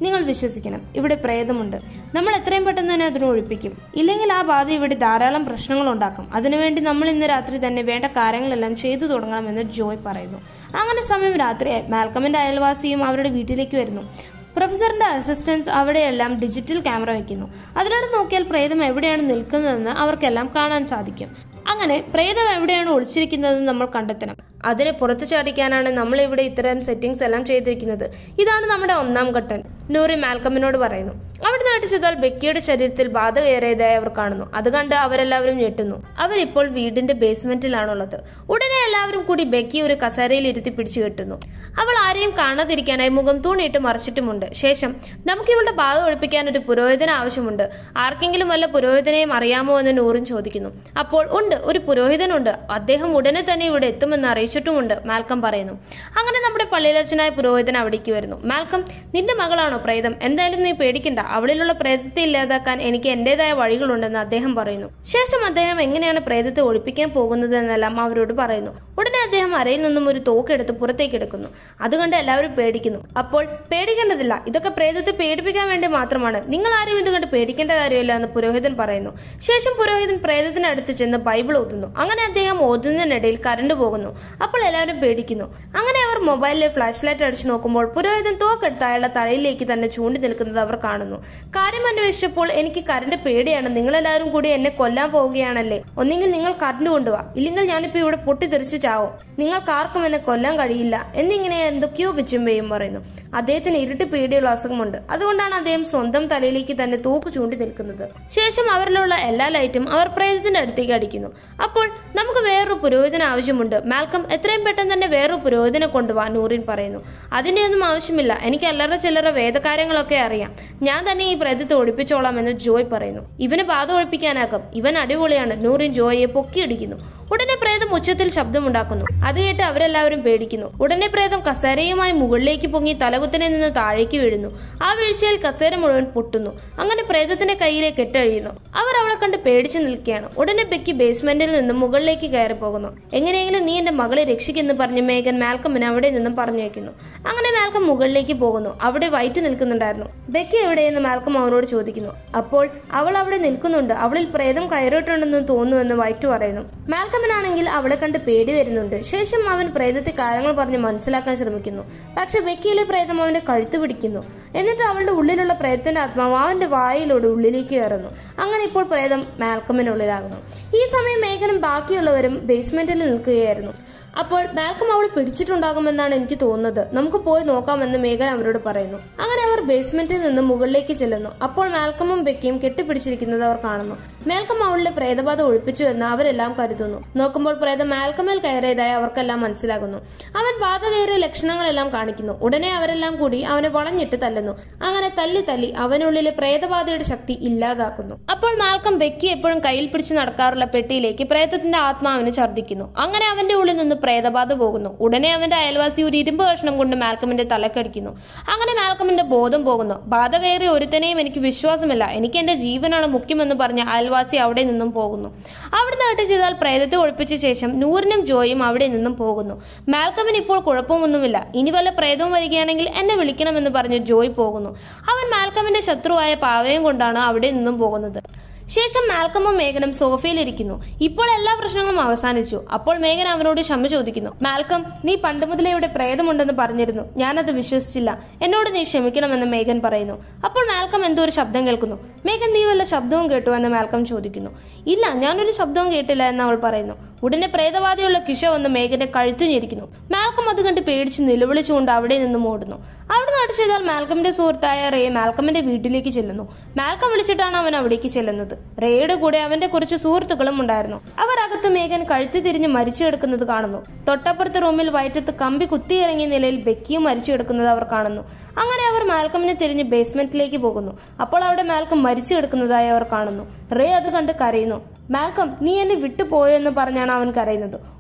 നിങ്ങൾ വിശ്വസിക്കണം ഇവിടെ പ്രേതമുണ്ട് നമ്മൾ എത്രയും പെട്ടെന്ന് തന്നെ അതിനെ ഒഴിപ്പിക്കും ഇല്ലെങ്കിൽ ആ ബാധ ഇവിടെ ധാരാളം പ്രശ്നങ്ങൾ ഉണ്ടാക്കും അതിനുവേണ്ടി നമ്മൾ ഇന്ന് രാത്രി തന്നെ വേണ്ട കാര്യങ്ങളെല്ലാം ചെയ്തു തുടങ്ങണമെന്ന് ജോയ് പറയുന്നു അങ്ങനെ സമയം രാത്രിയായി മാൽക്കമിന്റെ അയൽവാസിയും അവരുടെ വീട്ടിലേക്ക് വരുന്നു പ്രൊഫസറിന്റെ അസിസ്റ്റൻസ് അവിടെയെല്ലാം ഡിജിറ്റൽ ക്യാമറ വയ്ക്കുന്നു അതിലൂടെ നോക്കിയാൽ പ്രേതം എവിടെയാണ് നിൽക്കുന്നതെന്ന് അവർക്കെല്ലാം കാണാൻ സാധിക്കും അങ്ങനെ പ്രേതം എവിടെയാണ് ഒളിച്ചിരിക്കുന്നതെന്ന് നമ്മൾ കണ്ടെത്തണം അതിനെ പുറത്തു ചാടിക്കാനാണ് നമ്മൾ ഇവിടെ ഇത്തരം സെറ്റിംഗ്സ് എല്ലാം ചെയ്തിരിക്കുന്നത് ഇതാണ് നമ്മുടെ ഒന്നാം ഘട്ടം നൂറി മാൽക്കമിനോട് പറയുന്നു അവിടെ നാട്ടിൽ ചെയ്താൽ ബെക്കിയുടെ ശരീരത്തിൽ ബാധ കയറിയതായി അവർ കാണുന്നു അത് കണ്ട് അവരെല്ലാവരും ഞെട്ടുന്നു അവരിപ്പോൾ വീടിന്റെ ബേസ്മെന്റിലാണുള്ളത് ഉടനെ എല്ലാവരും കൂടി ബെക്കി ഒരു കസേരയിൽ ഇരുത്തി പിടിച്ചു കെട്ടുന്നു അവൾ ആരെയും കാണാതിരിക്കാനായി മുഖം തൂണിയിട്ട് മറിച്ചിട്ടുമുണ്ട് ശേഷം നമുക്ക് ഇവളുടെ ബാധ ഒഴിപ്പിക്കാൻ ഒരു പുരോഹിതന ആവശ്യമുണ്ട് ആർക്കെങ്കിലും വല്ല പുരോഹിതനെയും അറിയാമോ എന്ന് നൂറിൻ ചോദിക്കുന്നു അപ്പോൾ ഉണ്ട് ഒരു പുരോഹിതനുണ്ട് അദ്ദേഹം ഉടനെ തന്നെ ഇവിടെ എത്തുമെന്ന് അറിയിച്ചിട്ടുമുണ്ട് മാൽക്കം പറയുന്നു അങ്ങനെ നമ്മുടെ പള്ളിയിലച്ഛനായ പുരോഹിതൻ അവിടേക്ക് വരുന്നു മാൽക്കം നിന്റെ മകളാണോ പ്രേതം എന്തായാലും നീ പേടിക്കണ്ട അവളിലുള്ള പ്രേതത്തെ ഇല്ലാതാക്കാൻ എനിക്ക് എന്റേതായ വഴികളുണ്ടെന്ന് അദ്ദേഹം പറയുന്നു ശേഷം അദ്ദേഹം എങ്ങനെയാണ് പ്രേതത്തെ ഒഴിപ്പിക്കാൻ പോകുന്നത് എന്നെല്ലാം അവരോട് പറയുന്നു ഉടനെ അദ്ദേഹം അരയിൽ നിന്നും ഒരു തോക്കെടുത്ത് പുറത്തേക്ക് എടുക്കുന്നു അതുകൊണ്ട് എല്ലാവരും പേടിക്കുന്നു അപ്പോൾ പേടിക്കേണ്ടതില്ല ഇതൊക്കെ പ്രേതത്തെ പേടിപ്പിക്കാൻ വേണ്ടി മാത്രമാണ് നിങ്ങൾ ആരും ഇത് കണ്ട് പേടിക്കേണ്ട കാര്യമില്ല എന്ന് പുരോഹിതൻ പറയുന്നു ശേഷം പുരോഹിതൻ പ്രേതത്തിനടുത്ത് ചെന്ന് ബൈബിൾ ഓതുന്നു അങ്ങനെ അദ്ദേഹം ഓതുന്നതിനിടയിൽ കറണ്ട് പോകുന്നു അപ്പോൾ എല്ലാവരും പേടിക്കുന്നു അങ്ങനെ അവർ മൊബൈലിലെ ഫ്ലാഷ് ലൈറ്റ് അടിച്ചു നോക്കുമ്പോൾ പുരോഹിതൻ തോക്കെടുത്ത് അയാളുടെ തലയിലേക്ക് തന്നെ ചൂണ്ടി നിൽക്കുന്നത് അവർ കാണുന്നു കാര്യം അന്വേഷിച്ചപ്പോൾ എനിക്ക് കറണ്ട് പേടിയാണ് നിങ്ങളെല്ലാവരും കൂടി എന്നെ കൊല്ലാൻ പോവുകയാണല്ലേ ഒന്നെങ്കിൽ നിങ്ങൾ കറണ്ട് കൊണ്ടുവാ ഇല്ലെങ്കിൽ ഞാനിപ്പോ ഇവിടെ പൊട്ടിത്തെറിച്ച് ചാവും നിങ്ങൾക്ക് ആർക്കും എന്നെ കൊല്ലാൻ കഴിയില്ല എന്നിങ്ങനെ എന്തൊക്കെയോ പിച്ചുമ്പയും പറയുന്നു അദ്ദേഹത്തിന് ഇരുട്ട് പേടിയുള്ള അസുഖമുണ്ട് അതുകൊണ്ടാണ് അദ്ദേഹം സ്വന്തം തലയിലേക്ക് തന്നെ തൂക്ക് ചൂണ്ടി നിൽക്കുന്നത് ശേഷം അവരിലുള്ള എല്ലാ ലൈറ്റും അവർ പ്രേതത്തിന്റെ അടുത്തേക്ക് അടിക്കുന്നു അപ്പോൾ നമുക്ക് വേറൊരു പുരോഹിതന് ആവശ്യമുണ്ട് മാൽക്കം എത്രയും പെട്ടെന്ന് തന്നെ വേറൊരു പുരോഹിതനെ കൊണ്ടുപോവാൻ നൂറിൻ പറയുന്നു അതിന്റെ ഒന്നും ആവശ്യമില്ല എനിക്ക് അല്ലറ ചില്ലറ വേദകാര്യങ്ങളൊക്കെ അറിയാം ഞാൻ തന്നെ ഈ പ്രേതത്തെ ഒഴിപ്പിച്ചോളാം എന്ന് ജോയ് പറയുന്നു ഇവന് ബാധ ഒഴിപ്പിക്കാനാകും ഇവൻ അടിപൊളിയാണ് നൂറിൻ ജോയെ പൊക്കിയടിക്കുന്നു ഉടനെ പ്രേതം ഉച്ചത്തിൽ ശബ്ദമുണ്ടാക്കുന്നു അത് കേട്ട് അവരെല്ലാവരും പേടിക്കുന്നു ഉടനെ പ്രേതം കസേരയുമായി മുകളിലേക്ക് പൊങ്ങി തലകുത്തനെ നിന്ന് താഴേക്ക് വീഴുന്നു ആ വീഴ്ചയിൽ കസേര മുഴുവൻ പൊട്ടുന്നു അങ്ങനെ പ്രേതത്തിന്റെ കയ്യിലെ കെട്ടഴിയുന്നു അവർ അവളെ കണ്ട് പേടിച്ചു നിൽക്കുകയാണ് ഉടനെ ബെക്കി ബേസ്മെന്റിൽ നിന്നും മുകളിലേക്ക് കയറി പോകുന്നു എങ്ങനെയെങ്കിലും നീ എന്റെ മകളെ രക്ഷിക്കുന്നു പറഞ്ഞ് മേഘൻ മാൽക്കമിനെ അവിടെ നിന്നും പറഞ്ഞു വയ്ക്കുന്നു അങ്ങനെ മാൽക്കം മുകളിലേക്ക് പോകുന്നു അവിടെ വൈറ്റ് നിൽക്കുന്നുണ്ടായിരുന്നു ബെക്കി എവിടെയെന്ന് മാൽക്കം അവനോട് ചോദിക്കുന്നു അപ്പോൾ അവൾ അവിടെ നിൽക്കുന്നുണ്ട് അവളിൽ പ്രേതം കയറിയിട്ടുണ്ടെന്ന് തോന്നുമെന്ന് വൈറ്റ് പറയുന്നു മാൽക്കമനാണെങ്കിൽ അവളെ കണ്ട് പേടി വരുന്നുണ്ട് ശേഷം അവൻ പ്രേതത്തെ കാര്യങ്ങൾ പറഞ്ഞ് മനസ്സിലാക്കാൻ ശ്രമിക്കുന്നു പക്ഷെ ബെക്കിയിലെ പ്രേതം അവന്റെ കഴുത്ത് പിടിക്കുന്നു എന്നിട്ട് അവളുടെ ഉള്ളിലുള്ള പ്രേതത്തിന്റെ ആത്മാവ് അവന്റെ വായിലൂടെ ഉള്ളിലേക്ക് കയറുന്നു അങ്ങനെ ഇപ്പോൾ പ്രേതം മാൽക്കമിനുള്ളിലാകുന്നു ഈ സമയം മേഘനും ബാക്കിയുള്ളവരും ബേസ്മെന്റിൽ നിൽക്കുകയായിരുന്നു അപ്പോൾ മാൽക്കം അവൾ പിടിച്ചിട്ടുണ്ടാകുമെന്നാണ് എനിക്ക് തോന്നുന്നത് നമുക്ക് പോയി നോക്കാമെന്ന് മേഘൻ അവരോട് പറയുന്നു അങ്ങനെ അവർ ബേസ്മെന്റിൽ നിന്ന് മുകളിലേക്ക് ചെല്ലുന്നു അപ്പോൾ മാൽക്കമും ബെക്കിയും കെട്ടിപ്പിടിച്ചിരിക്കുന്നത് അവർ കാണുന്നു മാൽക്കം അവളുടെ പ്രേതബാധ ഒഴിപ്പിച്ചു എന്ന് അവരെല്ലാം കരുതുന്നു നോക്കുമ്പോൾ പ്രേതം മാൽക്കമേൽ കയറിയതായി അവർക്കെല്ലാം മനസ്സിലാകുന്നു അവൻ ബാധ കയറിയ ലക്ഷണങ്ങളെല്ലാം കാണിക്കുന്നു ഉടനെ അവരെല്ലാം കൂടി അവനെ വളഞ്ഞിട്ട് തല്ലുന്നു അങ്ങനെ തല്ലി തല്ലി അവനുള്ളിലെ പ്രേതബാധയുടെ ശക്തി ഇല്ലാതാക്കുന്നു അപ്പോൾ മാൽക്കം ബെക്കി എപ്പോഴും കയ്യിൽ പിടിച്ച് നടക്കാറുള്ള പെട്ടിയിലേക്ക് പ്രേതത്തിന്റെ ആത്മാവിന് ഛർദ്ദിക്കുന്നു അങ്ങനെ അവന്റെ ഉള്ളിൽ നിന്ന് പ്രേതബാധ പോകുന്നു ഉടനെ അവന്റെ അയൽവാസി ഒരു ഇരുമ്പ് കഷ്ണം കൊണ്ട് മാൽക്കമിന്റെ തലക്കടിക്കുന്നു അങ്ങനെ മാൽക്കമിന്റെ ബോധം പോകുന്നു ബാധ കയറിയ ഒരുത്തനെയും എനിക്ക് വിശ്വാസമില്ല എനിക്ക് എന്റെ ജീവനാണ് മുഖ്യമെന്ന് പറഞ്ഞ അയൽവാസി അവിടെ നിന്നും പോകുന്നു അവിടെ നാട്ട് ചെയ്താൽ പ്രേതത്തെ ഒഴിപ്പിച്ച ശേഷം നൂറിനും ജോയും അവിടെ നിന്നും പോകുന്നു മാൽക്കമിന് ഇപ്പോൾ കുഴപ്പമൊന്നുമില്ല ഇനി വല്ല പ്രേതവും വരികയാണെങ്കിൽ എന്നെ വിളിക്കണമെന്ന് പറഞ്ഞ് ജോയ് പോകുന്നു അവൻ മാൽക്കമിന്റെ ശത്രുവായ പാവയും കൊണ്ടാണ് അവിടെ നിന്നും പോകുന്നത് ശേഷം മാൽക്കമും മേഘനും സോഫയിലിരിക്കുന്നു ഇപ്പോൾ എല്ലാ പ്രശ്നങ്ങളും അവസാനിച്ചു അപ്പോൾ മേഘൻ അവനോട് ക്ഷമ ചോദിക്കുന്നു മാൽക്കം നീ പണ്ട് മുതലേ ഇവിടെ പ്രേതമുണ്ടെന്ന് പറഞ്ഞിരുന്നു ഞാനത് വിശ്വസിച്ചില്ല എന്നോട് നീ ക്ഷമിക്കണമെന്ന് മേഘൻ പറയുന്നു അപ്പോൾ മാൽക്കം എന്തോ ഒരു ശബ്ദം കേൾക്കുന്നു മേഘൻ നീ വല്ല ശബ്ദവും കേട്ടു എന്ന് മാൽക്കം ചോദിക്കുന്നു ഇല്ല ഞാനൊരു ശബ്ദവും കേട്ടില്ല എന്ന് അവൾ പറയുന്നു ഉടനെ പ്രേതവാദിയുള്ള കിഷ വന്ന് മേഘന്റെ കഴുത്തു ഞെരിക്കുന്നു മാൽക്കം അത് കണ്ട് പേടിച്ച് നിലവിളിച്ചുകൊണ്ട് അവിടെ നിന്നും ഓടുന്നു അവിടെ നാട്ടു ചെയ്താൽ മാൽക്കമിന്റെ സുഹൃത്തായ റേ മാൽക്കമിന്റെ വീട്ടിലേക്ക് ചെല്ലുന്നു മാൽക്കം വിളിച്ചിട്ടാണ് അവൻ അവിടേക്ക് ചെല്ലുന്നത് റേയുടെ കൂടെ അവന്റെ കുറച്ച് സുഹൃത്തുക്കളും ഉണ്ടായിരുന്നു അവർ അകത്ത് മേഘൻ കഴുത്തി തിരിഞ്ഞ് മരിച്ചു കിടക്കുന്നത് കാണുന്നു തൊട്ടപ്പുറത്തെ റൂമിൽ വയറ്റത്ത് കമ്പി കുത്തിയിറങ്ങിയ നിലയിൽ ബെക്കിയും മരിച്ചു കിടക്കുന്നത് അവർ കാണുന്നു അങ്ങനെ അവർ മാൽക്കമിനെ തിരിഞ്ഞ് ബേസ്മെന്റിലേക്ക് പോകുന്നു അപ്പോൾ അവിടെ മാൽക്കം മരിച്ചു കിടക്കുന്നതായി അവർ കാണുന്നു റേ അത് കണ്ട് കരയുന്നു മാൽക്കം നീ എന്നെ വിട്ടുപോയോ എന്ന് പറഞ്ഞാണ് അവൻ കരയുന്നത്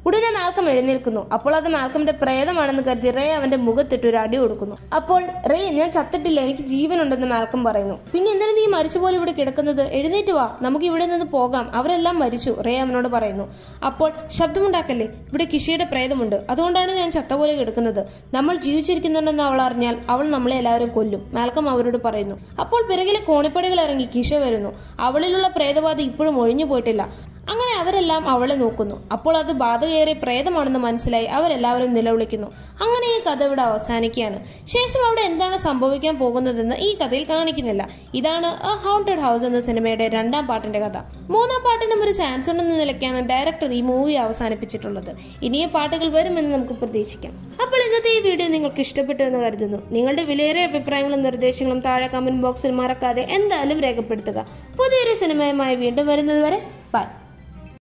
ഉടനെ മാൽക്കം എഴുന്നേൽക്കുന്നു അപ്പോൾ അത് മാൽക്കമിന്റെ പ്രേതമാണെന്ന് കരുതി റേ അവന്റെ മുഖത്തിട്ട് ഒരു അടി കൊടുക്കുന്നു അപ്പോൾ റേ ഞാൻ ചത്തിട്ടില്ല എനിക്ക് ജീവനുണ്ടെന്ന് മാൽക്കം പറയുന്നു പിന്നെ എന്തിനാ നീ മരിച്ചു പോലെ ഇവിടെ കിടക്കുന്നത് എഴുന്നേറ്റ് വാ നമുക്ക് ഇവിടെ നിന്ന് പോകാം അവരെല്ലാം മരിച്ചു റേ അവനോട് പറയുന്നു അപ്പോൾ ശബ്ദമുണ്ടാക്കല്ലേ ഇവിടെ കിഷിയുടെ പ്രേതമുണ്ട് അതുകൊണ്ടാണ് ഞാൻ ചത്ത പോലെ കിടക്കുന്നത് നമ്മൾ ജീവിച്ചിരിക്കുന്നുണ്ടെന്ന് അവൾ അറിഞ്ഞാൽ അവൾ നമ്മളെ എല്ലാവരും കൊല്ലും മാൽക്കം അവരോട് പറയുന്നു അപ്പോൾ പിറകിലെ കോണിപ്പടികൾ ഇറങ്ങി കിഷ വരുന്നു അവളിലുള്ള പ്രേതബാധ ഇപ്പോഴും ഒഴിഞ്ഞു പോയിട്ടില്ല അങ്ങനെ അവരെല്ലാം അവളെ നോക്കുന്നു അപ്പോൾ അത് ബാധകയേറിയ പ്രേതമാണെന്ന് മനസ്സിലായി അവരെല്ലാവരും നിലവിളിക്കുന്നു അങ്ങനെ ഈ കഥ ഇവിടെ അവസാനിക്കുകയാണ് ശേഷം അവിടെ എന്താണ് സംഭവിക്കാൻ പോകുന്നതെന്ന് ഈ കഥയിൽ കാണിക്കുന്നില്ല ഇതാണ് എ ഹൗണ്ടഡ് ഹൗസ് എന്ന സിനിമയുടെ രണ്ടാം പാട്ടിന്റെ കഥ മൂന്നാം പാട്ടിനും ഒരു ചാൻസ് ഉണ്ടെന്ന നിലയ്ക്കാണ് ഡയറക്ടർ ഈ മൂവി അവസാനിപ്പിച്ചിട്ടുള്ളത് ഇനിയും പാട്ടുകൾ വരുമെന്ന് നമുക്ക് പ്രതീക്ഷിക്കാം അപ്പോൾ ഇന്നത്തെ ഈ വീഡിയോ നിങ്ങൾക്ക് ഇഷ്ടപ്പെട്ടു എന്ന് കരുതുന്നു നിങ്ങളുടെ വിലയേറിയ അഭിപ്രായങ്ങളും നിർദ്ദേശങ്ങളും താഴെ കമന്റ് ബോക്സിൽ മറക്കാതെ എന്തായാലും രേഖപ്പെടുത്തുക പുതിയൊരു സിനിമയുമായി വീണ്ടും വരുന്നത് വരെ ബൈ